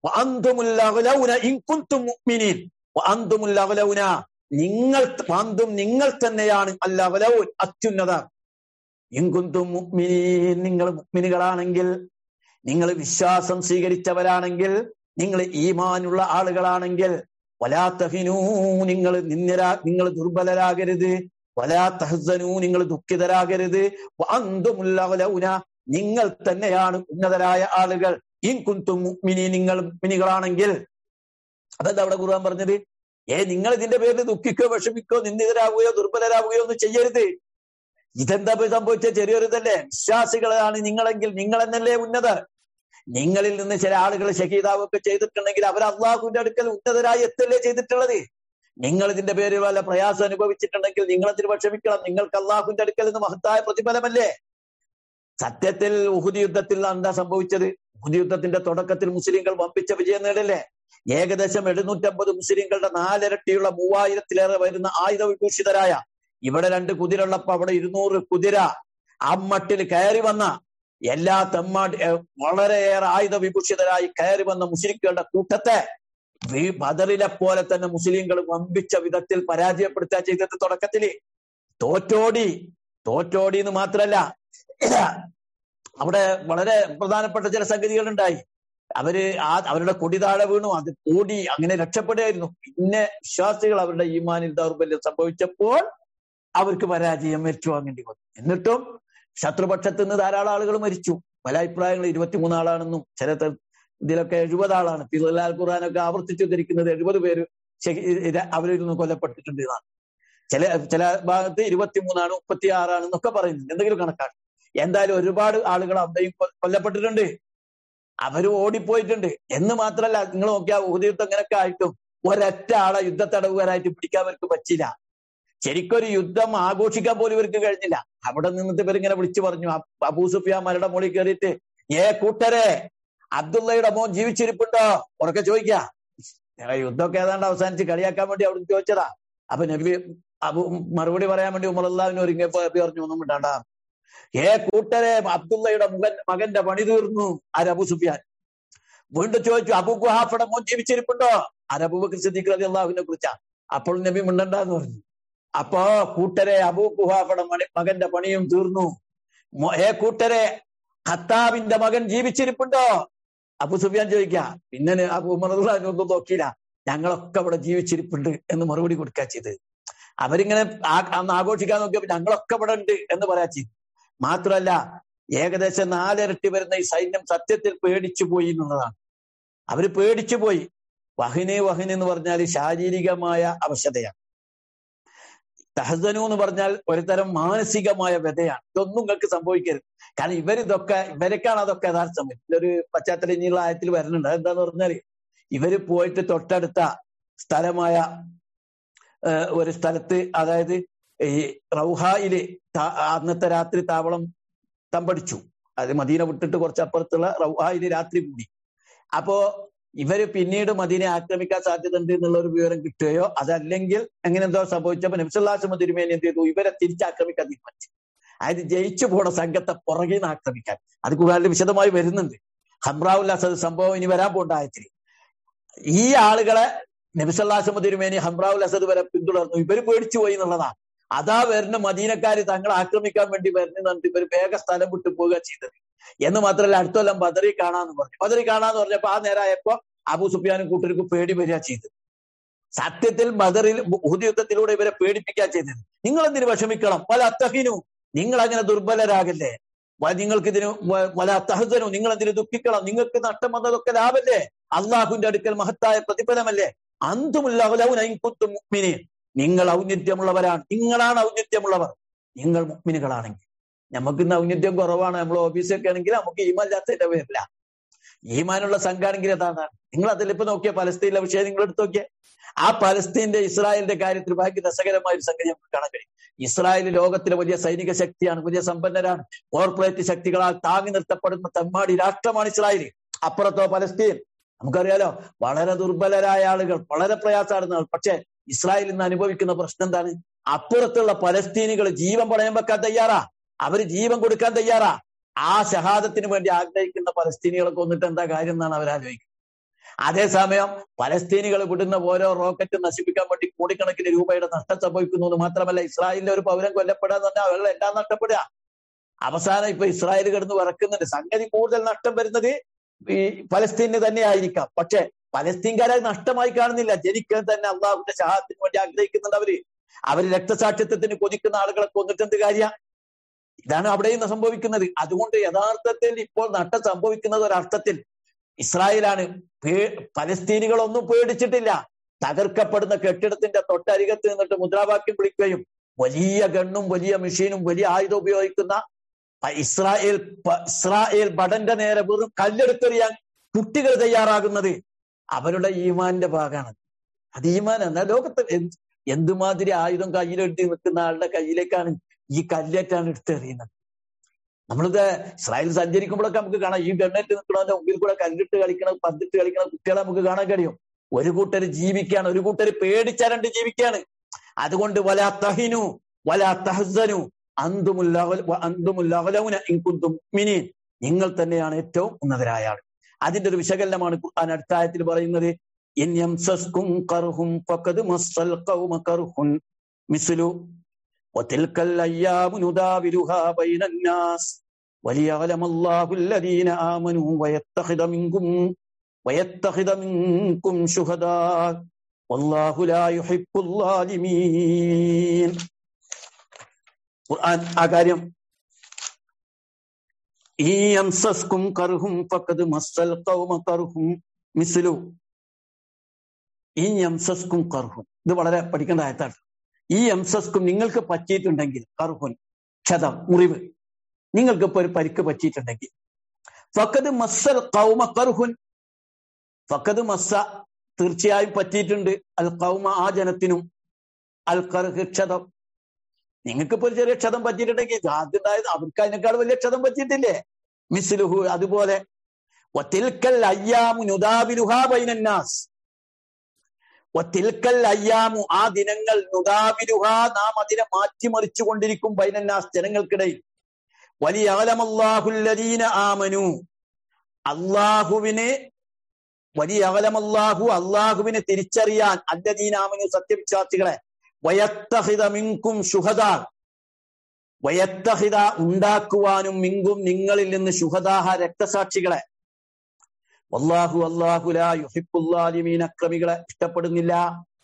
നിങ്ങൾ പാന്തും നിങ്ങൾ തന്നെയാണ് അല്ലവലൗൻ അത്യുന്നത ഇൻകുന്തും മുക്മിനീൻ നിങ്ങൾ മുക്മിനികളാണെങ്കിൽ നിങ്ങൾ വിശ്വാസം സ്വീകരിച്ചവരാണെങ്കിൽ നിങ്ങൾ ഈമാനുള്ള ആളുകളാണെങ്കിൽ വലാ തഹിനൂ നിങ്ങൾ നിന്ദരാ നിങ്ങൾ ദുർബലരാകരുത് വലാ തഹസനൂ നിങ്ങൾ ദുഃഖിതരാകരുത് അന്തുമുല്ലൗന നിങ്ങൾ തന്നെയാണ് ഉന്നതരായ ആളുകൾ ഇൻ കുന്തും മുഅ്മിനീൻ നിങ്ങൾ മുഅ്മിനികളാണെങ്കിൽ അതെന്താ അവിടെ ഖുർആൻ പറഞ്ഞത് ഏ നിങ്ങൾ ഇതിന്റെ പേരിൽ ദുഃഖിക്കോ വിഷമിക്കോ നിന്ദിതരാകുകയോ ദുർബലരാകുകയോ ഒന്നും ചെയ്യരുത് ഇതെന്താ പോയി സംഭവിച്ച ചെറിയൊരു ഇതല്ലേ വിശ്വാസികളാണ് നിങ്ങളെങ്കിൽ നിങ്ങൾ എന്നല്ലേ ഉന്നതർ നിങ്ങളിൽ നിന്ന് ചില ആളുകൾ ഷഹീദാവൊക്കെ ചെയ്തിട്ടുണ്ടെങ്കിൽ അവർ അള്ളാഹുവിന്റെ അടുക്കൽ ഉന്നതരായി എത്തല്ലേ ചെയ്തിട്ടുള്ളത് നിങ്ങൾ ഇതിന്റെ പേരിൽ വല്ല പ്രയാസം അനുഭവിച്ചിട്ടുണ്ടെങ്കിൽ നിങ്ങൾ അതിന് വിഷമിക്കണം നിങ്ങൾക്ക് അള്ളാഹുവിന്റെ അടുക്കൽ നിന്ന് മഹത്തായ പ്രതിഫലമല്ലേ സത്യത്തിൽ ഉഹുദ് യുദ്ധത്തിൽ എന്താ സംഭവിച്ചത് ഉഹുദ് യുദ്ധത്തിന്റെ തുടക്കത്തിൽ മുസ്ലിങ്ങൾ വമ്പിച്ച വിജയം നേടല്ലേ ഏകദേശം എഴുന്നൂറ്റമ്പത് മുസ്ലിങ്ങളുടെ നാലിരട്ടിയുള്ള മൂവായിരത്തിലേറെ വരുന്ന ആയുധ വിഭൂഷിതരായ ഇവിടെ രണ്ട് കുതിരയുള്ളപ്പോ അവിടെ ഇരുന്നൂറ് കുതിര അമ്മട്ടിൽ കയറി വന്ന എല്ലാ തെമ്മാടി ഏർ വളരെയേറെ ആയുധ വിഭൂഷിതരായി കയറി വന്ന മുസ്ലിങ്ങളുടെ കൂട്ടത്തെ ഈ ബദറിലെ പോലെ തന്നെ മുസ്ലിങ്ങൾ വമ്പിച്ച വിധത്തിൽ പരാജയപ്പെടുത്തുക ചെയ്തത് തുടക്കത്തില് തോറ്റോടി തോറ്റോടി എന്ന് മാത്രല്ല അവിടെ വളരെ പ്രധാനപ്പെട്ട ചില സംഗതികൾ ഉണ്ടായി അവര് ആ അവരുടെ കൊടി താഴെ വീണു അത് ഓടി അങ്ങനെ രക്ഷപ്പെടുകയായിരുന്നു പിന്നെ വിശ്വാസികൾ അവരുടെ ഈമാനിൽ ദൗർബല്യം സംഭവിച്ചപ്പോൾ അവർക്ക് പരാജയം മരിച്ചു വാങ്ങേണ്ടി വന്നു എന്നിട്ടും ശത്രുപക്ഷത്ത് നിന്ന് ധാരാളം ആളുകൾ മരിച്ചു പല അഭിപ്രായങ്ങൾ ഇരുപത്തിമൂന്ന് ആളാണെന്നും ചില ത- ഇതിലൊക്കെ എഴുപത് ആളാണ് തിരുലാൽ ഖുർആാനൊക്കെ ആവർത്തിച്ചു ധരിക്കുന്നത് എഴുപത് പേര് ശഹി- ഇര- അവരിൽ നിന്ന് കൊല്ലപ്പെട്ടിട്ടുണ്ട് എന്നാണ് ചില ചില ഭാഗത്ത് ഇരുപത്തിമൂന്നാണ് മുപ്പത്തി ആറാണ് എന്നൊക്കെ പറയുന്നുണ്ട് എന്തെങ്കിലും കണക്കാണ് എന്തായാലും ഒരുപാട് ആളുകൾ അവിടെയും കൊ- കൊല്ലപ്പെട്ടിട്ടുണ്ട് അവര് ഓടിപ്പോയിട്ടുണ്ട് എന്ന് മാത്രല്ല നിങ്ങൾ നോക്കിയാൽ യുദ്ധം ഇങ്ങനെയൊക്കെ ആയിട്ടും ഒരൊറ്റ ആളെ യുദ്ധത്തടവുകാരായിട്ട് പിടിക്കാൻ അവർക്ക് പറ്റില്ല ശരിക്കൊരു യുദ്ധം ആഘോഷിക്കാൻ പോലും ഇവർക്ക് കഴിഞ്ഞില്ല അവിടെ നിന്നിട്ട് ഇവരിങ്ങനെ വിളിച്ചു പറഞ്ഞു അബ്- അബൂ സുഫിയാൻ മരുടെ മുകളിൽ കയറിയിട്ട് ഏ കൂട്ടരെ അബ്ദുള്ളയുടെ മോൻ ജീവിച്ചിരിപ്പുണ്ടോ ഉറക്കെ ചോദിക്ക യുദ്ധമൊക്കെ ഏതാണ്ട് അവസാനിച്ച് കളിയാക്കാൻ വേണ്ടി അവിടെ ചോദിച്ചതാ അപ്പൊ നബി അബു മറുപടി പറയാൻ വേണ്ടി ഉമറല്ലാവിന് ഒരുങ്ങിയപ്പോ നബി പറഞ്ഞു ഒന്നും വിടാണ്ട ഏ കൂട്ടരെ അബ്ദുള്ളയുടെ മകൻ മകന്റെ പണി തീർന്നു ആരബു സുഫിയാൻ വീണ്ടും ചോദിച്ചു അബു ഗുഹാഫയുടെ മോൻ ജീവിച്ചിരിപ്പുണ്ടോ അരബുബക്കർ സിദ്ദീഖ് റതി അള്ളാഹുവിനെ കുറിച്ചാ അപ്പോൾ നബി മിണ്ടണ്ടെന്ന് പറഞ്ഞു അപ്പോ കൂട്ടരെ അബൂ ഗുഹാഫയുടെ മണി മകന്റെ പണിയും തീർന്നു മോ- ഏ കൂട്ടരെ ഖത്താബിന്റെ മകൻ ജീവിച്ചിരിപ്പുണ്ടോ അബു സുഫിയാൻ ചോദിക്ക പിന്നെ അബു ഉമറൊന്നും നോക്കിയില്ല ഞങ്ങളൊക്കെ അവിടെ ജീവിച്ചിരിപ്പുണ്ട് എന്ന് മറുപടി കൊടുക്കുക ചെയ്ത് അവരിങ്ങനെ ആ- അന്ന് ആഘോഷിക്കാൻ നോക്കിയപ്പോ ഞങ്ങളൊക്കെ ഇവിടെ ഉണ്ട് എന്ന് പറയാ ചെയ്തു മാത്രമല്ല ഏകദേശം നാലിരട്ടി വരുന്ന ഈ സൈന്യം സത്യത്തിൽ പേടിച്ചു പോയി എന്നുള്ളതാണ് അവര് പേടിച്ചു പോയി വഹിനെ വഹിന് എന്ന് പറഞ്ഞാൽ ശാരീരികമായ അവശതയാണ് തഹസനു എന്ന് പറഞ്ഞാൽ ഒരുതരം മാനസികമായ വ്യതയാണ് ഇതൊന്നും നിങ്ങൾക്ക് സംഭവിക്കരുത് കാരണം ഇവരിതൊക്കെ ഇവരൊക്കെയാണ് അതൊക്കെ യഥാർത്ഥം ഇതിലൊരു പശ്ചാത്തല ഇനിയുള്ള ആയത്തിൽ വരുന്നുണ്ട് അതെന്താന്ന് പറഞ്ഞാല് ഇവര് പോയിട്ട് തൊട്ടടുത്ത സ്ഥലമായ ഏഹ്, ഒരു സ്ഥലത്ത് അതായത് ഈ റൗഹായില് താ- അന്നത്തെ രാത്രി താവളം തമ്പടിച്ചു അത് മദീന വിട്ടിട്ട് കുറച്ച് അപ്പുറത്തുള്ള റൗഹായില് രാത്രി കൂടി അപ്പോ ഇവര് പിന്നീട് മദീനെ ആക്രമിക്കാൻ സാധ്യത ഉണ്ട് എന്നുള്ള ഒരു വിവരം കിട്ടുകയോ അതല്ലെങ്കിൽ എങ്ങനെ എന്തോ സംഭവിച്ചപ്പോ നബ്സല്ലാസ് തിരുമേനി എന്ത് ചെയ്തു ഇവരെ തിരിച്ചാക്രമിക്കാൻ തീരുമാനിച്ചു അതായത് ജയിച്ചു പോണ സംഘത്തെ പുറകെ നിന്ന് ആക്രമിക്കാൻ അത് കൂടുതൽ വിശദമായി വരുന്നുണ്ട് ഹംറാവുൽ അസദ് സംഭവം ഇനി വരാൻ പോണ്ട ആയത്തിൽ ഈ ആളുകളെ നബിസല്ലാസമ തിരുമേനി ഹംറാവുൽ അസദ് വരെ പിന്തുടർന്നു ഇവര് പേടിച്ചു പോയി എന്നുള്ളതാണ് അതാ വരുന്ന മദീനക്കാര് തങ്ങളെ ആക്രമിക്കാൻ വേണ്ടി വരുന്നുണ്ട് ഇവർ വേഗ സ്ഥലം വിട്ടു പോവുക ചെയ്തത് എന്ന് മാത്രമല്ല അടുത്ത കൊല്ലം ബദറി കാണാന്ന് പറഞ്ഞു ബദറി കാണാന്ന് പറഞ്ഞപ്പോ ആ നേരമായപ്പോ അബു സുഫിയാനും കൂട്ടർക്ക് പേടി വരിക ചെയ്തത് സത്യത്തിൽ ബദറിൽ ഉഹുദ് യുദ്ധത്തിലൂടെ ഇവരെ പേടിപ്പിക്കുക ചെയ്തത് നിങ്ങൾ എന്തിനു വിഷമിക്കണം വല അത്തഹിനു നിങ്ങൾ അങ്ങനെ ദുർബലരാകല്ലേ വ- നിങ്ങൾക്ക് ഇതിന് വ- വല അത്തഹസനു നിങ്ങൾ എന്തിനു ദുഃഖിക്കണം നിങ്ങൾക്ക് നഷ്ടം വന്നതൊക്കെ ലാഭല്ലേ അള്ളാഹുവിന്റെ അടുക്കൽ മഹത്തായ പ്രതിഫലമല്ലേ അന്തുമുള്ള നിങ്ങൾ ഔന്നിത്യമുള്ളവരാണ് നിങ്ങളാണ് ഔന്നിത്യമുള്ളവർ നിങ്ങൾ മുഗ്മിനുകളാണെങ്കിൽ നമുക്ക് ഇന്ന് ഔന്നിത്യം കുറവാണ് നമ്മൾ ഓഫീസൊക്കെ ആണെങ്കിൽ നമുക്ക് ഈമാനില്ലാത്തതിന്റെ പേരില്ല ഈമാനുള്ള സംഘാണെങ്കിൽ അതാണ് നിങ്ങൾ അതിൽ ഇപ്പൊ നോക്കിയ പലസ്തീനിലെ വിഷയം നിങ്ങൾ എടുത്തു നോക്കിയേ ആ പലസ്തീന്റെ ഇസ്രായേലിന്റെ കാര്യത്തിൽ ഭയങ്കര രസകരമായ ഒരു സംഗതി നമുക്ക് കാണാൻ കഴിയും ഇസ്രായേൽ ലോകത്തിലെ വലിയ സൈനിക ശക്തിയാണ് വലിയ സമ്പന്നരാണ് കോർപ്പറേറ്റ് ശക്തികളാൽ താങ്ങി നിർത്തപ്പെടുന്ന തെമ്മാടി രാഷ്ട്രമാണ് ഇസ്രായേൽ അപ്പുറത്തോ പലസ്തീൻ നമുക്കറിയാലോ വളരെ ദുർബലരായ ആളുകൾ വളരെ പ്രയാസമാടുന്ന ആൾ പക്ഷെ ഇസ്രായേൽ ഇന്ന് അനുഭവിക്കുന്ന പ്രശ്നം എന്താണ് അപ്പുറത്തുള്ള പലസ്തീനികൾ ജീവൻ പണയം വെക്കാൻ തയ്യാറാ അവര് ജീവൻ കൊടുക്കാൻ തയ്യാറാ ആ ഷഹാദത്തിന് വേണ്ടി ആഗ്രഹിക്കുന്ന പലസ്തീനികളെ കൊന്നിട്ട് എന്താ കാര്യം എന്നാണ് അവർ ആലോചിക്കുന്നത് അതേസമയം പലസ്തീനികൾ വിടുന്ന ഓരോ റോക്കറ്റ് നശിപ്പിക്കാൻ വേണ്ടി കോടിക്കണക്കിന് രൂപയുടെ നഷ്ടം സംഭവിക്കുന്നു എന്ന് മാത്രമല്ല ഇസ്രായേലിലെ ഒരു പൗരൻ കൊല്ലപ്പെടാന്ന് പറഞ്ഞാൽ അവരുടെ എല്ലാം നഷ്ടപ്പെടുക അവസാനം ഇപ്പൊ ഇസ്രായേൽ കിടന്ന് വിറക്കുന്നുണ്ട് സംഗതി കൂടുതൽ നഷ്ടം വരുന്നത് ഈ പലസ്തീന് തന്നെ ആയിരിക്കാം പക്ഷെ പലസ്തീൻകാരെ നഷ്ടമായി കാണുന്നില്ല ജനിക്കാൻ തന്നെ അള്ളാഹുവിന്റെ ഷഹാദത്തിന് വേണ്ടി ആഗ്രഹിക്കുന്നുണ്ട് അവര് അവര് രക്തസാക്ഷിത്വത്തിന് കൊതിക്കുന്ന ആളുകളെ കൊന്നിട്ട് എന്ത് കാര്യ ഇതാണ് അവിടെയും സംഭവിക്കുന്നത് അതുകൊണ്ട് യഥാർത്ഥത്തിൽ ഇപ്പോൾ നഷ്ടം സംഭവിക്കുന്നത് ഒരർത്ഥത്തിൽ ഇസ്രായേലാണ് പലസ്തീനികളൊന്നും പേടിച്ചിട്ടില്ല തകർക്കപ്പെടുന്ന കെട്ടിടത്തിന്റെ തൊട്ടരികത്ത് നിന്നിട്ട് മുദ്രാവാക്യം വിളിക്കുകയും വലിയ ഗണ്ണും വലിയ മെഷീനും വലിയ ആയുധം ഉപയോഗിക്കുന്ന ഇസ്രായേൽ ഇസ്രായേൽ ബടന്റെ നേരെ വെറും കല്ലെടുത്തെറിയാൻ കുട്ടികൾ തയ്യാറാകുന്നത് അവരുടെ ഈമാന്റെ ഭാഗമാണ് അത് ഈമാൻ എന്നാൽ ലോകത്ത് എന്തുമാതിരി ആയുധം കയ്യിലെടുത്ത് നിൽക്കുന്ന ആളുടെ കയ്യിലേക്കാണ് ഈ കല്ലേറ്റാണ് എടുത്തെറിയുന്നത് നമ്മളിത് ഇസ്രായേൽ സഞ്ചരിക്കുമ്പോഴൊക്കെ നമുക്ക് കാണാം ഈ ഗണ്ണേറ്റ് നിൽക്കുന്നതിന്റെ മുമ്പിൽ കൂടെ കല്ലിട്ട് കളിക്കണം പന്തിട്ട് കളിക്കണം കുട്ടികളെ നമുക്ക് കാണാൻ കഴിയും ഒരു കൂട്ടർ ജീവിക്കുകയാണ് ഒരു കൂട്ടർ പേടിച്ചരണ്ട് ജീവിക്കുകയാണ് അതുകൊണ്ട് വലാ തഹിനു വലാ തഹസനു അന്തുമുല്ലൗന ഇൻകുന്തും മിനീൻ നിങ്ങൾ തന്നെയാണ് ഏറ്റവും ഉന്നതരായ ആൾ അതിന്റെ ഒരു വിശകലനമാണ് ഖുർആൻ അടുത്തായത്തിൽ പറയുന്നത് ഇൻ യംസസ്കും കർഹും ഫഖദ് മസ്സൽ ഖൗമ കർഹുൻ മിസ്ലു وتلك الأيام نداولها بين الناس وليعلم الله الذين آمنوا ويتخذ منكم ويتخذ منكم شهداء والله لا يحب الظالمين ഖുർആൻ ആ കാര്യം ഈ അംസസ്കും കർഹും ഫഖദ് മസ്സൽ ഖൗമ കർഹും മിസ്ലു ഈ അംസസ്കും കർഹും ഇത് വളരെ പഠിക്കേണ്ട ആയത്താണ് ഈ എംസസ്കും നിങ്ങൾക്ക് പറ്റിയിട്ടുണ്ടെങ്കിൽ കർഹുൻ ക്ഷതം മുറിവ് നിങ്ങൾക്ക് ഇപ്പൊ ഒരു പരിക്ക് പറ്റിയിട്ടുണ്ടെങ്കിൽ ഫക്കത് മസ്സൽ കൗമ കർഹുൻ ഫക്കത് മസ്സ തീർച്ചയായും പറ്റിയിട്ടുണ്ട് അൽ കൗമ ആ ജനത്തിനും അൽ കർഹ് ക്ഷതം നിങ്ങൾക്ക് ഇപ്പൊ ഒരു ചെറിയ ക്ഷതം പറ്റിയിട്ടുണ്ടെങ്കിൽ ആദ്യണ്ടായത് അവർക്ക് അതിനേക്കാൾ വലിയ ക്ഷതം പറ്റിയിട്ടില്ലേ മിസ്ലുഹു അതുപോലെ അയ്യാമു നുദാബിലുഹാ ബൈനന്നാസ് തിൽക്കൽ അയ്യാമു ആ ദിനങ്ങൾ നുദാബിലുഹ നാം അതിനെ മാറ്റിമറിച്ചു കൊണ്ടിരിക്കും ബൈനന്നാസ് ജനങ്ങൾക്കിടയിൽ വലിയ അകലമല്ലാഹുല്ലദീന ആമനു അള്ളാഹുവിനെ വലിയ അകലമല്ലാഹു അള്ളാഹുവിനെ തിരിച്ചറിയാൻ അല്ലദീന ആമനു സത്യവിശ്വാസികളെ വയത്തഹിത മിങ്കും ശുഹദ വയത്തഹിത ഉണ്ടാക്കുവാനും മിങ്കും നിങ്ങളിൽ നിന്ന് ശുഹദാഹ രക്തസാക്ഷികളെ വല്ലാഹു അല്ലാഹുലാ യുഹിബുല്ലാലിമീൻ അക്രമികളെ ഇഷ്ടപ്പെടുന്നില്ല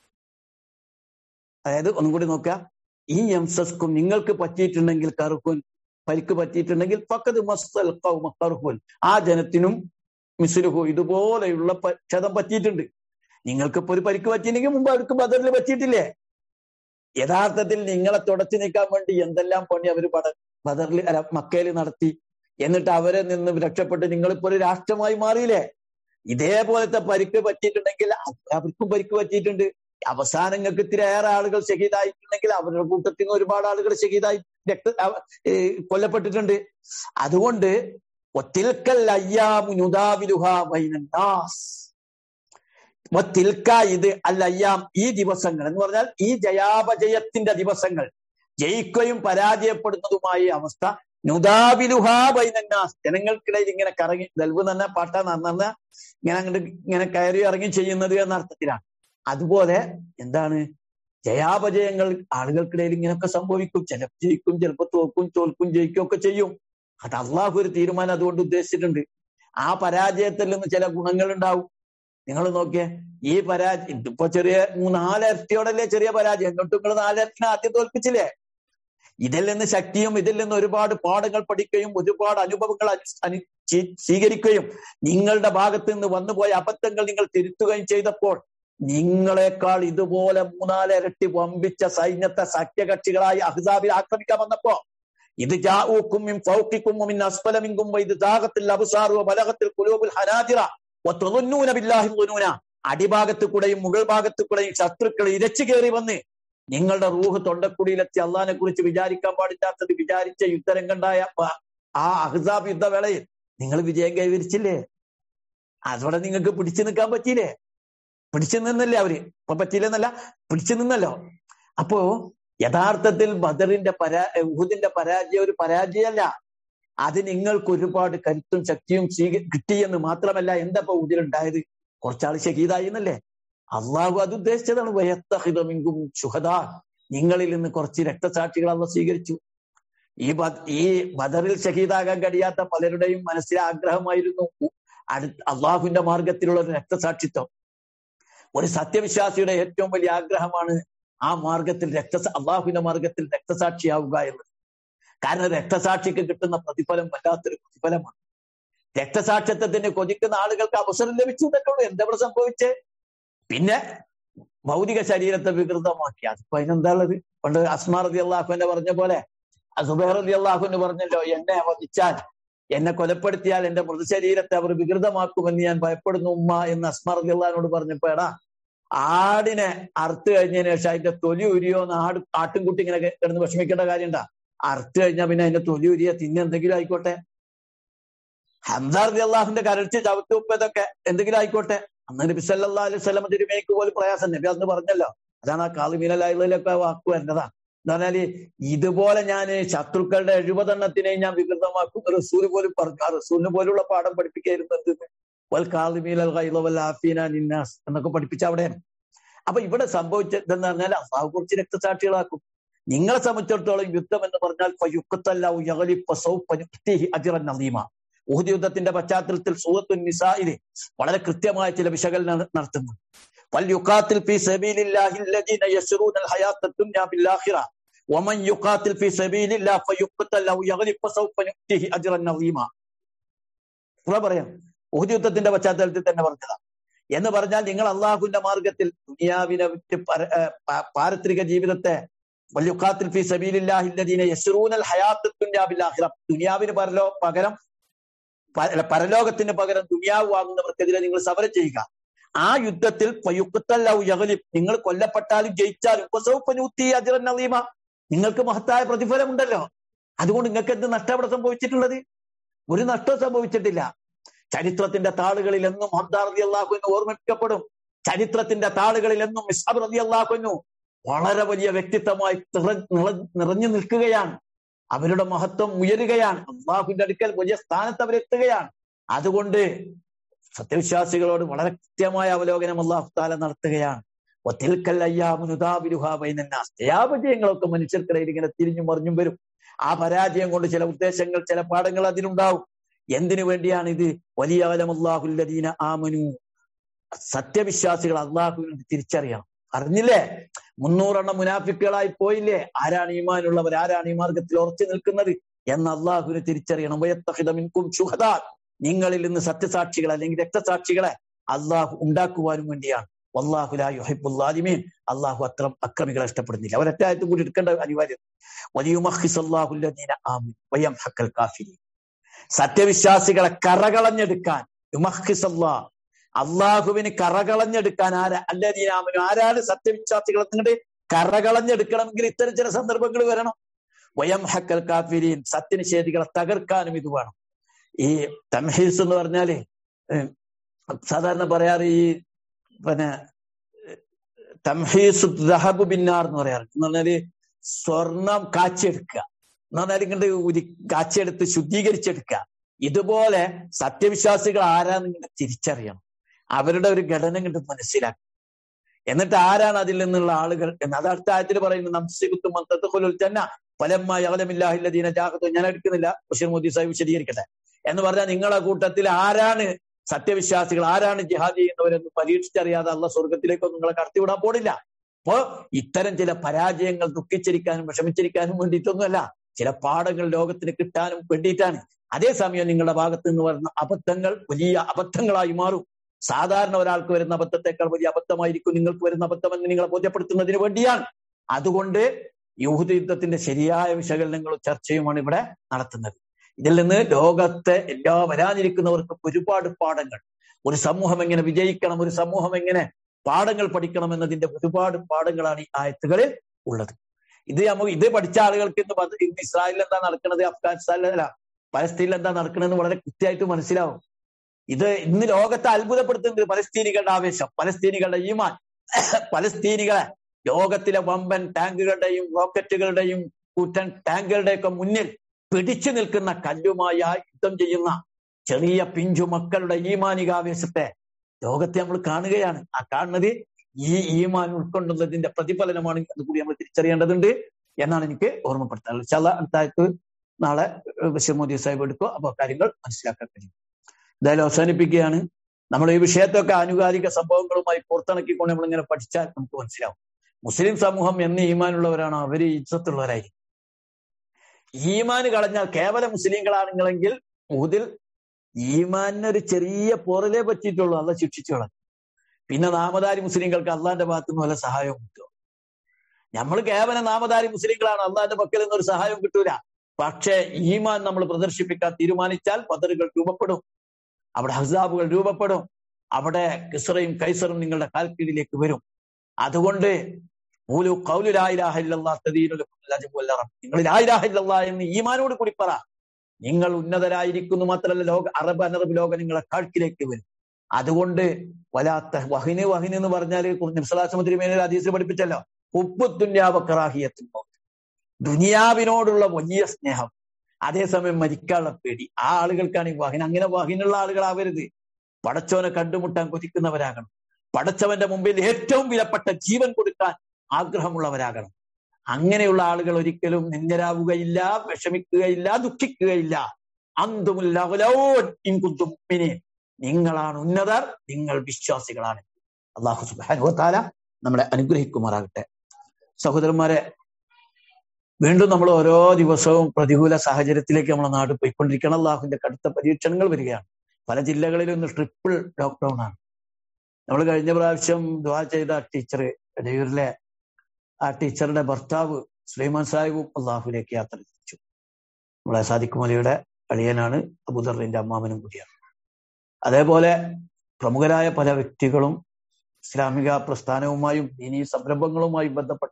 അതായത് ഒന്നും കൂടി നോക്കുക ഈ എംസസ്കും നിങ്ങൾക്ക് പറ്റിയിട്ടുണ്ടെങ്കിൽ കറുക്കുൻ പരിക്ക് പറ്റിയിട്ടുണ്ടെങ്കിൽ പക്കത് മസ്തൽ കറുക്കുൻ ആ ജനത്തിനും മിസുലുഹു ഇതുപോലെയുള്ള ക്ഷതം പറ്റിയിട്ടുണ്ട് നിങ്ങൾക്കിപ്പോ ഒരു പരിക്ക് പറ്റിയില്ലെങ്കിൽ മുമ്പ് അവർക്ക് ബദറിൽ പറ്റിയിട്ടില്ലേ യഥാർത്ഥത്തിൽ നിങ്ങളെ തുടച്ചു നീക്കാൻ വേണ്ടി എന്തെല്ലാം പണി അവർ പട ബദറിൽ അല്ല മക്കയിൽ നടത്തി എന്നിട്ട് അവരെ നിന്ന് രക്ഷപ്പെട്ട് നിങ്ങളിപ്പോ ഒരു രാഷ്ട്രമായി മാറിയില്ലേ ഇതേപോലത്തെ പരിക്ക് പറ്റിയിട്ടുണ്ടെങ്കിൽ അവർക്കും പരിക്ക് പറ്റിയിട്ടുണ്ട് അവസാനങ്ങൾക്ക് ഇത്തിരിയേറെ ആളുകൾ ഷഹീദായിട്ടുണ്ടെങ്കിൽ അവരുടെ കൂട്ടത്തിൽ നിന്ന് ഒരുപാട് ആളുകൾ ഷഹീദായി രക്ത കൊല്ലപ്പെട്ടിട്ടുണ്ട് അതുകൊണ്ട് ഒത്തിൽക്കൽ അയ്യാമു നുദാവിലുഹ ബൈനന്നാസ് തിൽക്ക ഇത് അൽ അയ്യാം ഈ ദിവസങ്ങൾ എന്ന് പറഞ്ഞാൽ ഈ ജയാപജയത്തിന്റെ ദിവസങ്ങൾ ജയിക്കുകയും പരാജയപ്പെടുന്നതുമായ അവസ്ഥ നുദാബിലുഹാ ബൈനന്നാസ് ജനങ്ങൾക്കിടയിൽ ഇങ്ങനെ കറങ്ങി ദൽവ് തന്നെ പാട്ട നന്ന ഇങ്ങനെ അങ്ങോട്ട് ഇങ്ങനെ കയറി ഇറങ്ങി ചെയ്യുന്നത് എന്ന അർത്ഥത്തിലാണ് അതുപോലെ എന്താണ് ജയാപജയങ്ങൾ ആളുകൾക്കിടയിൽ ഇങ്ങനെയൊക്കെ സംഭവിക്കും ചിലപ്പോൾ ജയിക്കും ചിലപ്പോൾ തോക്കും തോൽക്കും ജയിക്കും ഒക്കെ ചെയ്യും അത് അള്ളാഹു ഒരു തീരുമാനം അതുകൊണ്ട് ഉദ്ദേശിച്ചിട്ടുണ്ട് ആ പരാജയത്തിൽ നിന്ന് ചില ഗുണങ്ങൾ ഉണ്ടാവും നിങ്ങൾ നോക്കിയേ ഈ പരാജയം ഇപ്പൊ ചെറിയ നാലിരട്ടിയോടല്ലേ ചെറിയ പരാജയം എന്നിട്ട് നിങ്ങൾ നാലിരട്ടിനെ ആദ്യം തോൽപ്പിച്ചില്ലേ ഇതിൽ നിന്ന് ശക്തിയും ഇതിൽ നിന്ന് ഒരുപാട് പാഠങ്ങൾ പഠിക്കുകയും ഒരുപാട് അനുഭവങ്ങൾ അനു സ്വീകരിക്കുകയും നിങ്ങളുടെ ഭാഗത്ത് നിന്ന് വന്നുപോയ അബദ്ധങ്ങൾ നിങ്ങൾ തിരുത്തുകയും ചെയ്തപ്പോൾ നിങ്ങളെക്കാൾ ഇതുപോലെ മൂന്നാലിരട്ടി വമ്പിച്ച സൈന്യത്തെ സഖ്യകക്ഷികളായി അഹ്സാബിൽ ആക്രമിക്കാൻ വന്നപ്പോ ഇത് ജാഊക്കും ഫൗക്കിക്കും മിൻ അസ്ഫലമിങ്കും ഇത് ദാഹത്തിൽ അബുസാറു ബലഹത്തിൽ കുലൂബുൽ ഹനാജിറ ഒത്തുന്നൂന ബില്ലാഹി ലുനൂന അടിഭാഗത്ത് കൂടെയും മുകൾ ഭാഗത്ത് കൂടെയും ശത്രുക്കൾ ഇരച്ചു കയറി വന്ന് നിങ്ങളുടെ റൂഹ് തൊണ്ടക്കുടിയിലെത്തി അള്ളഹാനെ കുറിച്ച് വിചാരിക്കാൻ പാടില്ലാത്തത് വിചാരിച്ച യുദ്ധരംഗണ്ടായ ആ അഹ്സാബ് യുദ്ധവേളയിൽ നിങ്ങൾ വിജയം കൈവരിച്ചില്ലേ അതോടെ നിങ്ങൾക്ക് പിടിച്ചു നിൽക്കാൻ പറ്റിയില്ലേ പിടിച്ചു നിന്നല്ലേ അവര് ഇപ്പൊ പറ്റിയില്ലെന്നല്ല പിടിച്ചു നിന്നല്ലോ അപ്പോ യഥാർത്ഥത്തിൽ ബദറിന്റെ പരാ ഉഹുദിന്റെ പരാജയം ഒരു പരാജയമല്ല അത് നിങ്ങൾക്ക് ഒരുപാട് കരുത്തും ശക്തിയും സ്വീക കിട്ടിയെന്ന് മാത്രമല്ല എന്താ ഇപ്പൊ ഉഹുദിലുണ്ടായത് കുറച്ചാൾ ഷഹീദായി എന്നല്ലേ അള്ളാഹു അത് ഉദ്ദേശിച്ചതാണ് വയത്തഹിതമിങ്കും ശുഹദ നിങ്ങളിൽ നിന്ന് കുറച്ച് രക്തസാക്ഷികൾ അള്ള സ്വീകരിച്ചു ഈ ഈ ബദറിൽ ഷഹീദാകാൻ കഴിയാത്ത പലരുടെയും മനസ്സിലെ ആഗ്രഹമായിരുന്നു അടു അള്ളാഹുവിന്റെ മാർഗത്തിലുള്ള ഒരു രക്തസാക്ഷിത്വം ഒരു സത്യവിശ്വാസിയുടെ ഏറ്റവും വലിയ ആഗ്രഹമാണ് ആ മാർഗത്തിൽ രക്ത അള്ളാഹുവിന്റെ മാർഗത്തിൽ രക്തസാക്ഷിയാവുക എന്നത് കാരണം രക്തസാക്ഷിക്ക് കിട്ടുന്ന പ്രതിഫലം വല്ലാത്തൊരു പ്രതിഫലമാണ് രക്തസാക്ഷിത്വത്തിന് കൊതിക്കുന്ന ആളുകൾക്ക് അവസരം ലഭിച്ചു എന്നല്ലേ ഉള്ളൂ എന്താ ഇവിടെ സംഭവിച്ചേ പിന്നെ ഭൗതിക ശരീരത്തെ വികൃതമാക്കി അതിപ്പോ അതിനെന്താ ഉള്ളത് പണ്ട് അസ്മാർ റതി അള്ളാഹുവിന്റെ പറഞ്ഞ പോലെ സുബൈർ റതി അള്ളാഹുവിന് പറഞ്ഞല്ലോ എന്നെ വധിച്ചാൽ എന്നെ കൊലപ്പെടുത്തിയാൽ എന്റെ മൃതശരീരത്തെ അവർ വികൃതമാക്കുമെന്ന് ഞാൻ ഭയപ്പെടുന്നു ഉമ്മ എന്ന് അസ്മാർ റതി അള്ളഹാനോട് പറഞ്ഞപ്പോ എടാ ആടിനെ അറുത്ത് കഴിഞ്ഞതിന് ശേഷം അതിന്റെ തൊലി ഉരിയോ എന്ന് ആട് ആട്ടിൻകുട്ടി ഇങ്ങനെ കിടന്ന് വിഷമിക്കേണ്ട കാര്യണ്ടാ അറുത്ത് കഴിഞ്ഞാൽ പിന്നെ അതിന്റെ തൊലി ഉരിയ തിന്നെ എന്തെങ്കിലും ആയിക്കോട്ടെ ഹംസാർ റതി അള്ളാഹുവിന്റെ കരൾച്ച് ചവിട്ടുപ്പ് ഇതൊക്കെ എന്തെങ്കിലും ആയിക്കോട്ടെ അന്ന് നബി സല്ലാ അലൈഹി സ്വലം തിരുമേനിക്ക് പോലും പ്രയാസം നബി അന്ന് പറഞ്ഞല്ലോ അതാണ് ആ കാളിമീനലായുള്ളതിലൊക്കെ വാക്ക് വരുന്നതാ എന്ന് പറഞ്ഞാല് ഇതുപോലെ ഞാൻ ശത്രുക്കളുടെ എഴുപതെണ്ണത്തിനെ ഞാൻ വികൃതമാക്കും റസൂൽ പോലും പറഞ്ഞു ആ റസൂലിന് പോലുള്ള പാഠം പഠിപ്പിക്കായിരുന്നു എന്ത് വൽ കാളിമീനൽ വൽ ആഫീന നിന്നാസ് എന്നൊക്കെ പഠിപ്പിച്ച അവിടെയാണ് അപ്പൊ ഇവിടെ സംഭവിച്ചതെന്ന് പറഞ്ഞാൽ അള്ളാഹു കുറിച്ച് രക്തസാക്ഷികളാക്കും നിങ്ങളെ സംബന്ധിച്ചിടത്തോളം യുദ്ധം എന്ന് പറഞ്ഞാൽ നദീമ ഊഹദ് യുദ്ധത്തിന്റെ പശ്ചാത്തലത്തിൽ സൂറത്തു നിസായില് വളരെ കൃത്യമായ ചില വിശകലനം നടത്തുന്നു വൽയുഖാത്തിൽ ഫീ സബീലില്ലാഹി الذين يسرون الحياة الدنيا بالآخرة ومن يقاتل في سبيل الله فيقتل أو يغلب فسوف نؤتيه أجرا عظيما ഇവിടെ പറയാം ഊഹദ് യുദ്ധത്തിന്റെ പശ്ചാത്തലത്തിൽ തന്നെ പറഞ്ഞതാ എന്ന് പറഞ്ഞാൽ നിങ്ങൾ അള്ളാഹുവിന്റെ മാർഗത്തിൽ ദുനിയാവിനെ വിറ്റ് പാരത്രിക ജീവിതത്തെ വല്യുഖാത്തിൽ ഫീ സബീലില്ലാഹി الذين يسرون الحياة الدنيا بالآخرة ദുനിയാവിന് പരലോ പകരം പരലോകത്തിന് പകരം ദുനിയാവ് വാങ്ങുന്നവർക്കെതിരെ നിങ്ങൾ സമരം ചെയ്യുക ആ യുദ്ധത്തിൽ യഹലിം നിങ്ങൾ കൊല്ലപ്പെട്ടാലും ജയിച്ചാലും നദീമ നിങ്ങൾക്ക് മഹത്തായ പ്രതിഫലമുണ്ടല്ലോ അതുകൊണ്ട് നിങ്ങൾക്ക് എന്ത് നഷ്ടം അവിടെ സംഭവിച്ചിട്ടുള്ളത് ഒരു നഷ്ടവും സംഭവിച്ചിട്ടില്ല ചരിത്രത്തിന്റെ താളുകളിൽ എന്നും ഹംദാർ റതി അള്ളാഹുവിന് ഓർമ്മിക്കപ്പെടും ചരിത്രത്തിന്റെ താളുകളിൽ എന്നും മിസ്ഹബ് റതി അള്ളാഹുവിനു വളരെ വലിയ വ്യക്തിത്വമായി നിറഞ്ഞു നിൽക്കുകയാണ് അവരുടെ മഹത്വം ഉയരുകയാണ് അള്ളാഹുവിന്റെ അടുക്കൽ വലിയ സ്ഥാനത്ത് അവരെത്തുകയാണ് അതുകൊണ്ട് സത്യവിശ്വാസികളോട് വളരെ കൃത്യമായ അവലോകനം അള്ളാഹു താല നടത്തുകയാണ് ജയാപജയങ്ങളൊക്കെ മനുഷ്യർക്കിടയിൽ ഇങ്ങനെ തിരിഞ്ഞു മറിഞ്ഞും വരും ആ പരാജയം കൊണ്ട് ചില ഉദ്ദേശങ്ങൾ ചില പാഠങ്ങൾ അതിനുണ്ടാവും എന്തിനു വേണ്ടിയാണ് ഇത് വലിയ അലമല്ലാഹുല്ലദീന ആമനു സത്യവിശ്വാസികൾ അള്ളാഹുവിനെ തിരിച്ചറിയണം അറിഞ്ഞില്ലേ മുന്നൂറെണ്ണം മുനാഫിക്കുകളായി പോയില്ലേ ആരാണ് ഈമാനുള്ളവർ ആരാണ് ഈ മാർഗത്തിൽ ഉറച്ചു നിൽക്കുന്നത് എന്ന് അള്ളാഹുവിനെ തിരിച്ചറിയണം വയത്തഹിതമിൻകും ഷുഹദാ നിങ്ങളിൽ നിന്ന് സത്യസാക്ഷികൾ അല്ലെങ്കിൽ രക്തസാക്ഷികളെ അള്ളാഹു ഉണ്ടാക്കുവാനും വേണ്ടിയാണ് വല്ലാഹുലാഹിബുല്ലാലിമീൻ അള്ളാഹു അത്രം അക്രമികളെ ഇഷ്ടപ്പെടുന്നില്ല ഒരറ്റായത്ത് കൂടി എടുക്കേണ്ട അനിവാര്യം സത്യവിശ്വാസികളെ കറകളഞ്ഞെടുക്കാൻ അള്ളാഹുവിന് കറകളഞ്ഞെടുക്കാൻ ആരാ അല്ലദീനാമനു ആരാണ് സത്യവിശ്വാസികളെ നിങ്ങളുടെ കറകളഞ്ഞെടുക്കണമെങ്കിൽ ഇത്തരം ചില സന്ദർഭങ്ങൾ വരണം വയം ഹക്കൽ കാഫിരീൻ സത്യനിഷേധികളെ തകർക്കാനും ഇത് വേണം ഈ തംഹീസ് എന്ന് പറഞ്ഞാല് സാധാരണ പറയാറ് ഈ പിന്നെ തംഹീസ് ദഹബ് ബിന്നാർ എന്ന് പറയാറ് എന്ന് പറഞ്ഞാല് സ്വർണം കാച്ചെടുക്കുക എന്ന് പറഞ്ഞാൽ ഇങ്ങോട്ട് ഉരി കാച്ചെടുത്ത് ശുദ്ധീകരിച്ചെടുക്കുക ഇതുപോലെ സത്യവിശ്വാസികൾ ആരാന്ന് ഇങ്ങനെ തിരിച്ചറിയണം അവരുടെ ഒരു ഘടന കണ്ട് മനസ്സിലാക്കുക എന്നിട്ട് ആരാണ് അതിൽ നിന്നുള്ള ആളുകൾ എന്ന് അത് അടുത്ത ആയത്തിൽ പറയുന്നത് നംസികുത്തും മന്ത്രത്തുൽ തന്നെ പലമ്മ യവലമില്ലാഹില്ലദീന ജാഹത്ത് ഞാൻ എടുക്കുന്നില്ല ബഷീർ മോദി സാഹിബ് വിശദീകരിക്കട്ടെ എന്ന് പറഞ്ഞാൽ നിങ്ങളെ കൂട്ടത്തിൽ ആരാണ് സത്യവിശ്വാസികൾ ആരാണ് ജിഹാദ് ചെയ്യുന്നവരെന്ന് പരീക്ഷിച്ചറിയാതെ അല്ല സ്വർഗത്തിലേക്കൊന്നും നിങ്ങളെ കടത്തിവിടാൻ പോണില്ല അപ്പോ ഇത്തരം ചില പരാജയങ്ങൾ ദുഃഖിച്ചിരിക്കാനും വിഷമിച്ചിരിക്കാനും വേണ്ടിയിട്ടൊന്നുമല്ല ചില പാഠങ്ങൾ ലോകത്തിന് കിട്ടാനും വേണ്ടിയിട്ടാണ് അതേസമയം നിങ്ങളുടെ ഭാഗത്ത് നിന്ന് വരുന്ന അബദ്ധങ്ങൾ വലിയ അബദ്ധങ്ങളായി മാറും സാധാരണ ഒരാൾക്ക് വരുന്ന അബദ്ധത്തെക്കാൾ വലിയ അബദ്ധമായിരിക്കും നിങ്ങൾക്ക് വരുന്ന അബദ്ധമെന്ന് നിങ്ങളെ ബോധ്യപ്പെടുത്തുന്നതിന് വേണ്ടിയാണ് അതുകൊണ്ട് യൂഹദ യുദ്ധത്തിന്റെ ശരിയായ വിശകലനങ്ങളും ചർച്ചയുമാണ് ഇവിടെ നടത്തുന്നത് ഇതിൽ നിന്ന് ലോകത്തെ എല്ലാ വരാനിരിക്കുന്നവർക്കും ഒരുപാട് പാഠങ്ങൾ ഒരു സമൂഹം എങ്ങനെ വിജയിക്കണം ഒരു സമൂഹം എങ്ങനെ പാഠങ്ങൾ പഠിക്കണം എന്നതിന്റെ ഒരുപാട് പാഠങ്ങളാണ് ഈ ആയത്തുകളിൽ ഉള്ളത് ഇത് നമുക്ക് ഇത് പഠിച്ച ആളുകൾക്ക് ഇന്ന് ഇന്ന് ഇസ്രായേലിൽ എന്താ നടക്കുന്നത് അഫ്ഗാനിസ്ഥാനിലല്ല പലസ്തീനിൽ എന്താ നടക്കണമെന്ന് വളരെ കൃത്യമായിട്ട് മനസ്സിലാവും ഇത് ഇന്ന് ലോകത്തെ അത്ഭുതപ്പെടുത്തുന്നത് പലസ്തീനികളുടെ ആവേശം പലസ്തീനികളുടെ ഈമാൻ പലസ്തീനികളെ ലോകത്തിലെ വമ്പൻ ടാങ്കുകളുടെയും റോക്കറ്റുകളുടെയും കൂറ്റൻ ടാങ്കുകളുടെയൊക്കെ മുന്നിൽ പിടിച്ചു നിൽക്കുന്ന കല്ലുമായി യുദ്ധം ചെയ്യുന്ന ചെറിയ പിഞ്ചു മക്കളുടെ ഈമാനികാവേശത്തെ ലോകത്തെ നമ്മൾ കാണുകയാണ് ആ കാണുന്നത് ഈ ഈമാൻ ഉൾക്കൊണ്ടുള്ളതിന്റെ പ്രതിഫലനമാണ് എന്ന് കൂടി നമ്മൾ തിരിച്ചറിയേണ്ടതുണ്ട് എന്നാണ് എനിക്ക് ഓർമ്മപ്പെടുത്താനുള്ളത് ചില അടുത്തായിട്ട് നാളെ ബഷീർ മോദി സാഹിബ് എടുക്കുക അപ്പോൾ കാര്യങ്ങൾ മനസ്സിലാക്കാൻ കഴിയും എന്തായാലും അവസാനിപ്പിക്കുകയാണ് നമ്മൾ ഈ വിഷയത്തൊക്കെ ആനുകാലിക സംഭവങ്ങളുമായി പുറത്തിണക്കിക്കൊണ്ട് നമ്മളിങ്ങനെ പഠിച്ചാൽ നമുക്ക് മനസ്സിലാവും മുസ്ലിം സമൂഹം എന്ന് ഈമാനുള്ളവരാണോ അവര് ഇജ്ജത്തുള്ളവരായിരിക്കും ഈമാന് കളഞ്ഞാൽ കേവല മുസ്ലിങ്ങളാണെങ്കിലെങ്കിൽ മുഹദിൽ ഈമാനൊരു ചെറിയ പോറലേ പറ്റിയിട്ടുള്ളൂ അല്ല ശിക്ഷിച്ചോളാം പിന്നെ നാമധാരി മുസ്ലിങ്ങൾക്ക് അള്ളാന്റെ ഭാഗത്തു നിന്ന് വല്ല സഹായവും കിട്ടുമോ നമ്മൾ കേവലം നാമധാരി മുസ്ലിങ്ങളാണ് അള്ളാന്റെ പക്കൽ നിന്നൊരു സഹായവും കിട്ടൂല പക്ഷേ ഈമാൻ നമ്മൾ പ്രദർശിപ്പിക്കാൻ തീരുമാനിച്ചാൽ പതറുകൾ രൂപപ്പെടും അവിടെ ഹസാബുകൾ രൂപപ്പെടും അവിടെ കിസറയും കൈസറും നിങ്ങളുടെ കാൽക്കീഴിലേക്ക് വരും അതുകൊണ്ട് മൂലു കൗലു നിങ്ങൾ ലായിലാഹില്ല എന്ന് ഈമാനോട് കൂടി പറ നിങ്ങൾ ഉന്നതരായിരിക്കുന്നു മാത്രമല്ല ലോക അറബ് അനറബ് ലോകം നിങ്ങളെ കാഴ്ചയിലേക്ക് വരും അതുകൊണ്ട് വലാത്ത വഹിന് വഹിന് എന്ന് പറഞ്ഞാൽ നിർസലാസമുദ്രിമേന ഹദീസിൽ പഠിപ്പിച്ചല്ലോ ഉപ്പുത്തുന്യാവക്കറാഹിയത്തും ദുനിയാവിനോടുള്ള വലിയ സ്നേഹം അതേസമയം മരിക്കാനുള്ള പേടി ആ ആളുകൾക്കാണ് ഈ വഹിൻ അങ്ങനെ വഹിനുള്ള ആളുകളാവരുത് പടച്ചവനെ കണ്ടുമുട്ടാൻ കൊതിക്കുന്നവരാകണം പടച്ചവന്റെ മുമ്പിൽ ഏറ്റവും വിലപ്പെട്ട ജീവൻ കൊടുക്കാൻ ആഗ്രഹമുള്ളവരാകണം അങ്ങനെയുള്ള ആളുകൾ ഒരിക്കലും നിന്ദരാവുകയില്ല വിഷമിക്കുകയില്ല ദുഃഖിക്കുകയില്ല അന്തുമുല്ലോൻ നിങ്ങളാണ് ഉന്നതർ നിങ്ങൾ വിശ്വാസികളാണ് അള്ളാഹു സുബാനുവത്താല നമ്മളെ അനുഗ്രഹിക്കുമാറാകട്ടെ സഹോദരന്മാരെ വീണ്ടും നമ്മൾ ഓരോ ദിവസവും പ്രതികൂല സാഹചര്യത്തിലേക്ക് നമ്മളെ നാട് പോയിക്കൊണ്ടിരിക്കണം അള്ളാഹുവിന്റെ കടുത്ത പരീക്ഷണങ്ങൾ വരികയാണ് പല ജില്ലകളിലും ഇന്ന് ട്രിപ്പിൾ ലോക്ക്ഡൌൺ ആണ് നമ്മൾ കഴിഞ്ഞ പ്രാവശ്യം ദ്വാ ചെയ്ത ടീച്ചർ ഡെയ്യൂരിലെ ആ ടീച്ചറുടെ ഭർത്താവ് സുലൈമാൻ സാഹിബും അള്ളാഹുലേക്ക് യാത്ര തിരിച്ചു നമ്മളെ സാദിഖ് മലിയുടെ അളിയനാണ് അബുദറിന്റെ അമ്മാമനും കൂടിയാണ് അതേപോലെ പ്രമുഖരായ പല വ്യക്തികളും ഇസ്ലാമിക പ്രസ്ഥാനവുമായും ഇനി സംരംഭങ്ങളുമായും ബന്ധപ്പെട്ട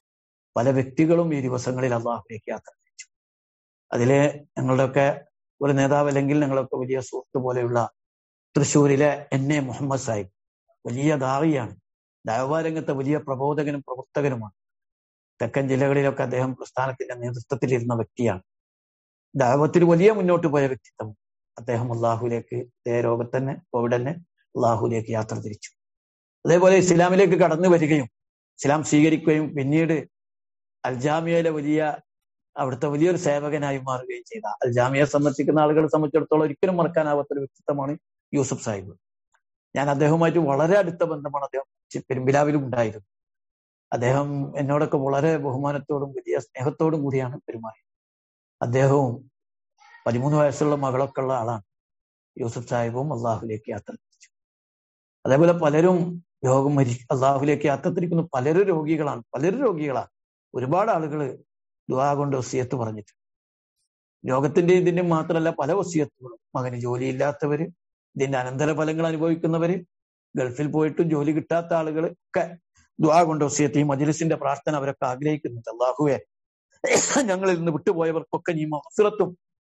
പല വ്യക്തികളും ഈ ദിവസങ്ങളിൽ അള്ളാഹുലേക്ക് യാത്ര തിരിച്ചു അതിലെ ഞങ്ങളുടെയൊക്കെ ഒരു നേതാവ് അല്ലെങ്കിൽ ഞങ്ങളൊക്കെ വലിയ സുഹൃത്ത് പോലെയുള്ള തൃശ്ശൂരിലെ എൻ എ മുഹമ്മദ് സാഹിബ് വലിയ ദാവിയാണ് ദൈവരംഗത്തെ വലിയ പ്രബോധകനും പ്രവർത്തകനുമാണ് തെക്കൻ ജില്ലകളിലൊക്കെ അദ്ദേഹം പ്രസ്ഥാനത്തിന്റെ നേതൃത്വത്തിലിരുന്ന വ്യക്തിയാണ് ദൈവത്തിൽ വലിയ മുന്നോട്ട് പോയ വ്യക്തിത്വം അദ്ദേഹം അള്ളാഹുലേക്ക് ഇതേ രോഗത്തന്നെ കോവിഡ് തന്നെ അള്ളാഹുലേക്ക് യാത്ര തിരിച്ചു അതേപോലെ ഇസ്ലാമിലേക്ക് കടന്നു വരികയും ഇസ്ലാം സ്വീകരിക്കുകയും പിന്നീട് അൽജാമിയയിലെ വലിയ അവിടുത്തെ വലിയൊരു സേവകനായി മാറുകയും ചെയ്ത അൽജാമിയെ സന്ദർശിക്കുന്ന ആളുകളെ സംബന്ധിച്ചിടത്തോളം ഒരിക്കലും മറക്കാനാവാത്ത ഒരു വ്യക്തിത്വമാണ് യൂസുഫ് സാഹിബ് ഞാൻ അദ്ദേഹവുമായിട്ട് വളരെ അടുത്ത ബന്ധമാണ് അദ്ദേഹം പെരുമ്പിലാവിലും ഉണ്ടായിരുന്നു അദ്ദേഹം എന്നോടൊക്കെ വളരെ ബഹുമാനത്തോടും വലിയ സ്നേഹത്തോടും കൂടിയാണ് പെരുമാറിയത് അദ്ദേഹവും പതിമൂന്ന് വയസ്സുള്ള മകളൊക്കെ ഉള്ള ആളാണ് യൂസുഫ് സാഹിബും അള്ളാഹുലേക്ക് യാത്ര തിരിച്ചു അതേപോലെ പലരും രോഗം മരി അള്ളാഹുലേക്ക് യാത്ര തിരിക്കുന്ന പലരും രോഗികളാണ് പലരും രോഗികളാണ് ഒരുപാട് ആളുകൾ ദുവാ കൊണ്ട് വസിയത്ത് പറഞ്ഞിട്ട് രോഗത്തിന്റെ ഇതിന്റെ മാത്രമല്ല പല വസിയത്തുകളും മകന് ജോലിയില്ലാത്തവര് ഇതിന്റെ അനന്തര ഫലങ്ങൾ അനുഭവിക്കുന്നവര് ഗൾഫിൽ പോയിട്ടും ജോലി കിട്ടാത്ത ആളുകൾ ഒക്കെ ദ്വാ കൊണ്ട് വസിയത്ത് ഈ മജിലിസിന്റെ പ്രാർത്ഥന അവരൊക്കെ ആഗ്രഹിക്കുന്നുണ്ട് അള്ളാഹുവെ ഞങ്ങളിൽ നിന്ന് വിട്ടുപോയവർക്കൊക്കെ നീ മഹസുറത്തും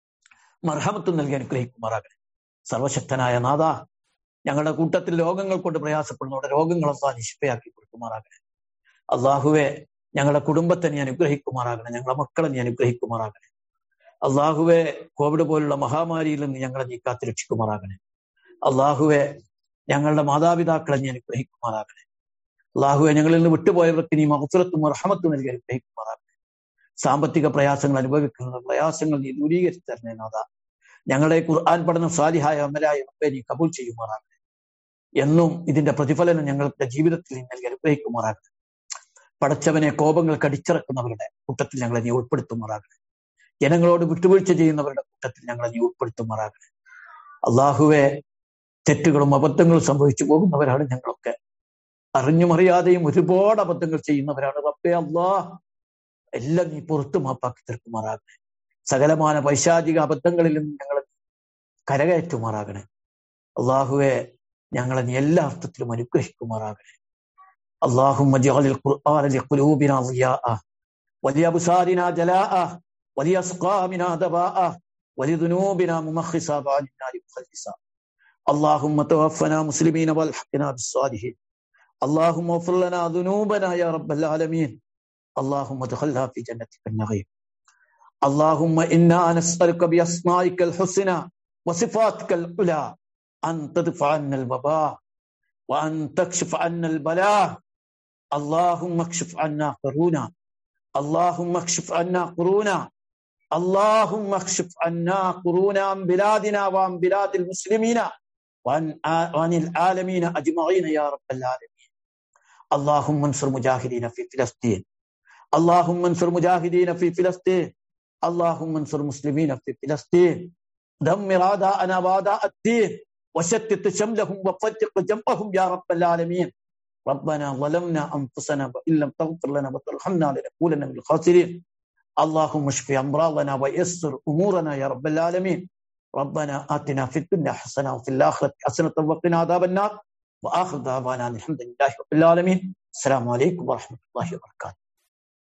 മർഹമത്തും നൽകി അനുഗ്രഹിക്കുമാറാകണേ സർവശക്തനായ നാഥ ഞങ്ങളുടെ കൂട്ടത്തിൽ രോഗങ്ങൾ കൊണ്ട് പ്രയാസപ്പെടുന്നവരുടെ രോഗങ്ങളൊക്കെ നിഷ്പയാക്കി കൊടുക്കുമാറാകണേ അള്ളാഹുവെ ഞങ്ങളുടെ കുടുംബത്തെ നീ അനുഗ്രഹിക്കുമാറാകണേ ഞങ്ങളുടെ മക്കളെ നീ അനുഗ്രഹിക്കുമാറാകണേ അള്ളാഹുവെ കോവിഡ് പോലുള്ള മഹാമാരിയിൽ നിന്ന് ഞങ്ങളെ നീ കാത്തിരക്ഷിക്കുമാറാകണേ അള്ളാഹുവെ ഞങ്ങളുടെ മാതാപിതാക്കളെ നീ അനുഗ്രഹിക്കുമാറാകണേ അള്ളാഹുവെ ഞങ്ങളിൽ നിന്ന് വിട്ടുപോയവർക്ക് നീ മഹസുരത്തും റഹമത്തും നൽകി അനുഗ്രഹിക്കുമാറാകണേ സാമ്പത്തിക പ്രയാസങ്ങൾ അനുഭവിക്കുന്ന പ്രയാസങ്ങൾ നീ ദൂരീകരിച്ചു തരണേ നാഥ ഞങ്ങളെ ഖുർആൻ പഠനം സാലിഹായ അമലായ റബ്ബെ നീ കബൂൽ ചെയ്യുമാറാകണേ എന്നും ഇതിന്റെ പ്രതിഫലനം ഞങ്ങളുടെ ജീവിതത്തിൽ നീ നൽകി അനുഗ്രഹിക്കുമാറാകണേ പടച്ചവനെ കോപങ്ങൾ കടിച്ചിറക്കുന്നവരുടെ കൂട്ടത്തിൽ ഞങ്ങളെ നീ ഉൾപ്പെടുത്തുമാറാകണേ ജനങ്ങളോട് വിട്ടുവീഴ്ച ചെയ്യുന്നവരുടെ കൂട്ടത്തിൽ ഞങ്ങളെ നീ ഉൾപ്പെടുത്തുമാറാകണേ അള്ളാഹുവെ തെറ്റുകളും അബദ്ധങ്ങളും സംഭവിച്ചു പോകുന്നവരാണ് ഞങ്ങളൊക്കെ അറിഞ്ഞും അറിയാതെയും ഒരുപാട് അബദ്ധങ്ങൾ ചെയ്യുന്നവരാണ് റബ്ബെ അള്ളാഹ് എല്ലാം നീ പുറത്തു മാപ്പാക്കി തീർക്കുമാറാകണേ സകലമാന പൈശാചിക അബദ്ധങ്ങളിൽ നിന്ന് ഞങ്ങൾ കരകയറ്റുമാറാകണേ അള്ളാഹുവെ ഞങ്ങളെ നീ എല്ലാ അർത്ഥത്തിലും അനുഗ്രഹിക്കുമാറാകണേ اللهم اجعل القرآن لقلوبنا ضياء ولأبصارنا جلاء ولأسقامنا دباء ولذنوبنا ممخصا بعد النار مخلصا اللهم توفنا مسلمين والحقنا بالصالحين اللهم اغفر لنا ذنوبنا يا رب العالمين اللهم ادخلها في جنتك النعيم اللهم انا نسالك باسمائك الحسنى وصفاتك العلى ان تدفع عنا الوباء وان تكشف عنا البلاء اللهم اكشف عنا قرونا اللهم اكشف عنا قرونا اللهم اكشف عنا قرونا عن بلادنا وعن بلاد المسلمين وعن وعن العالمين اجمعين يا رب العالمين اللهم انصر مجاهدين في فلسطين اللهم انصر مجاهدين في فلسطين اللهم انصر مسلمين في فلسطين دمر أعداءنا وأعداء الدين وشتت شملهم وفرق جمعهم يا رب العالمين ربنا ظلمنا أنفسنا وإن لم تغفر لنا وترحمنا لنكونن من الخاسرين اللهم اشف أمراضنا ويسر أمورنا يا رب العالمين ربنا آتنا في الدنيا حسنة وفي الآخرة حسنة وقنا عذاب النار وآخر دعوانا الحمد لله رب العالمين السلام عليكم ورحمة الله وبركاته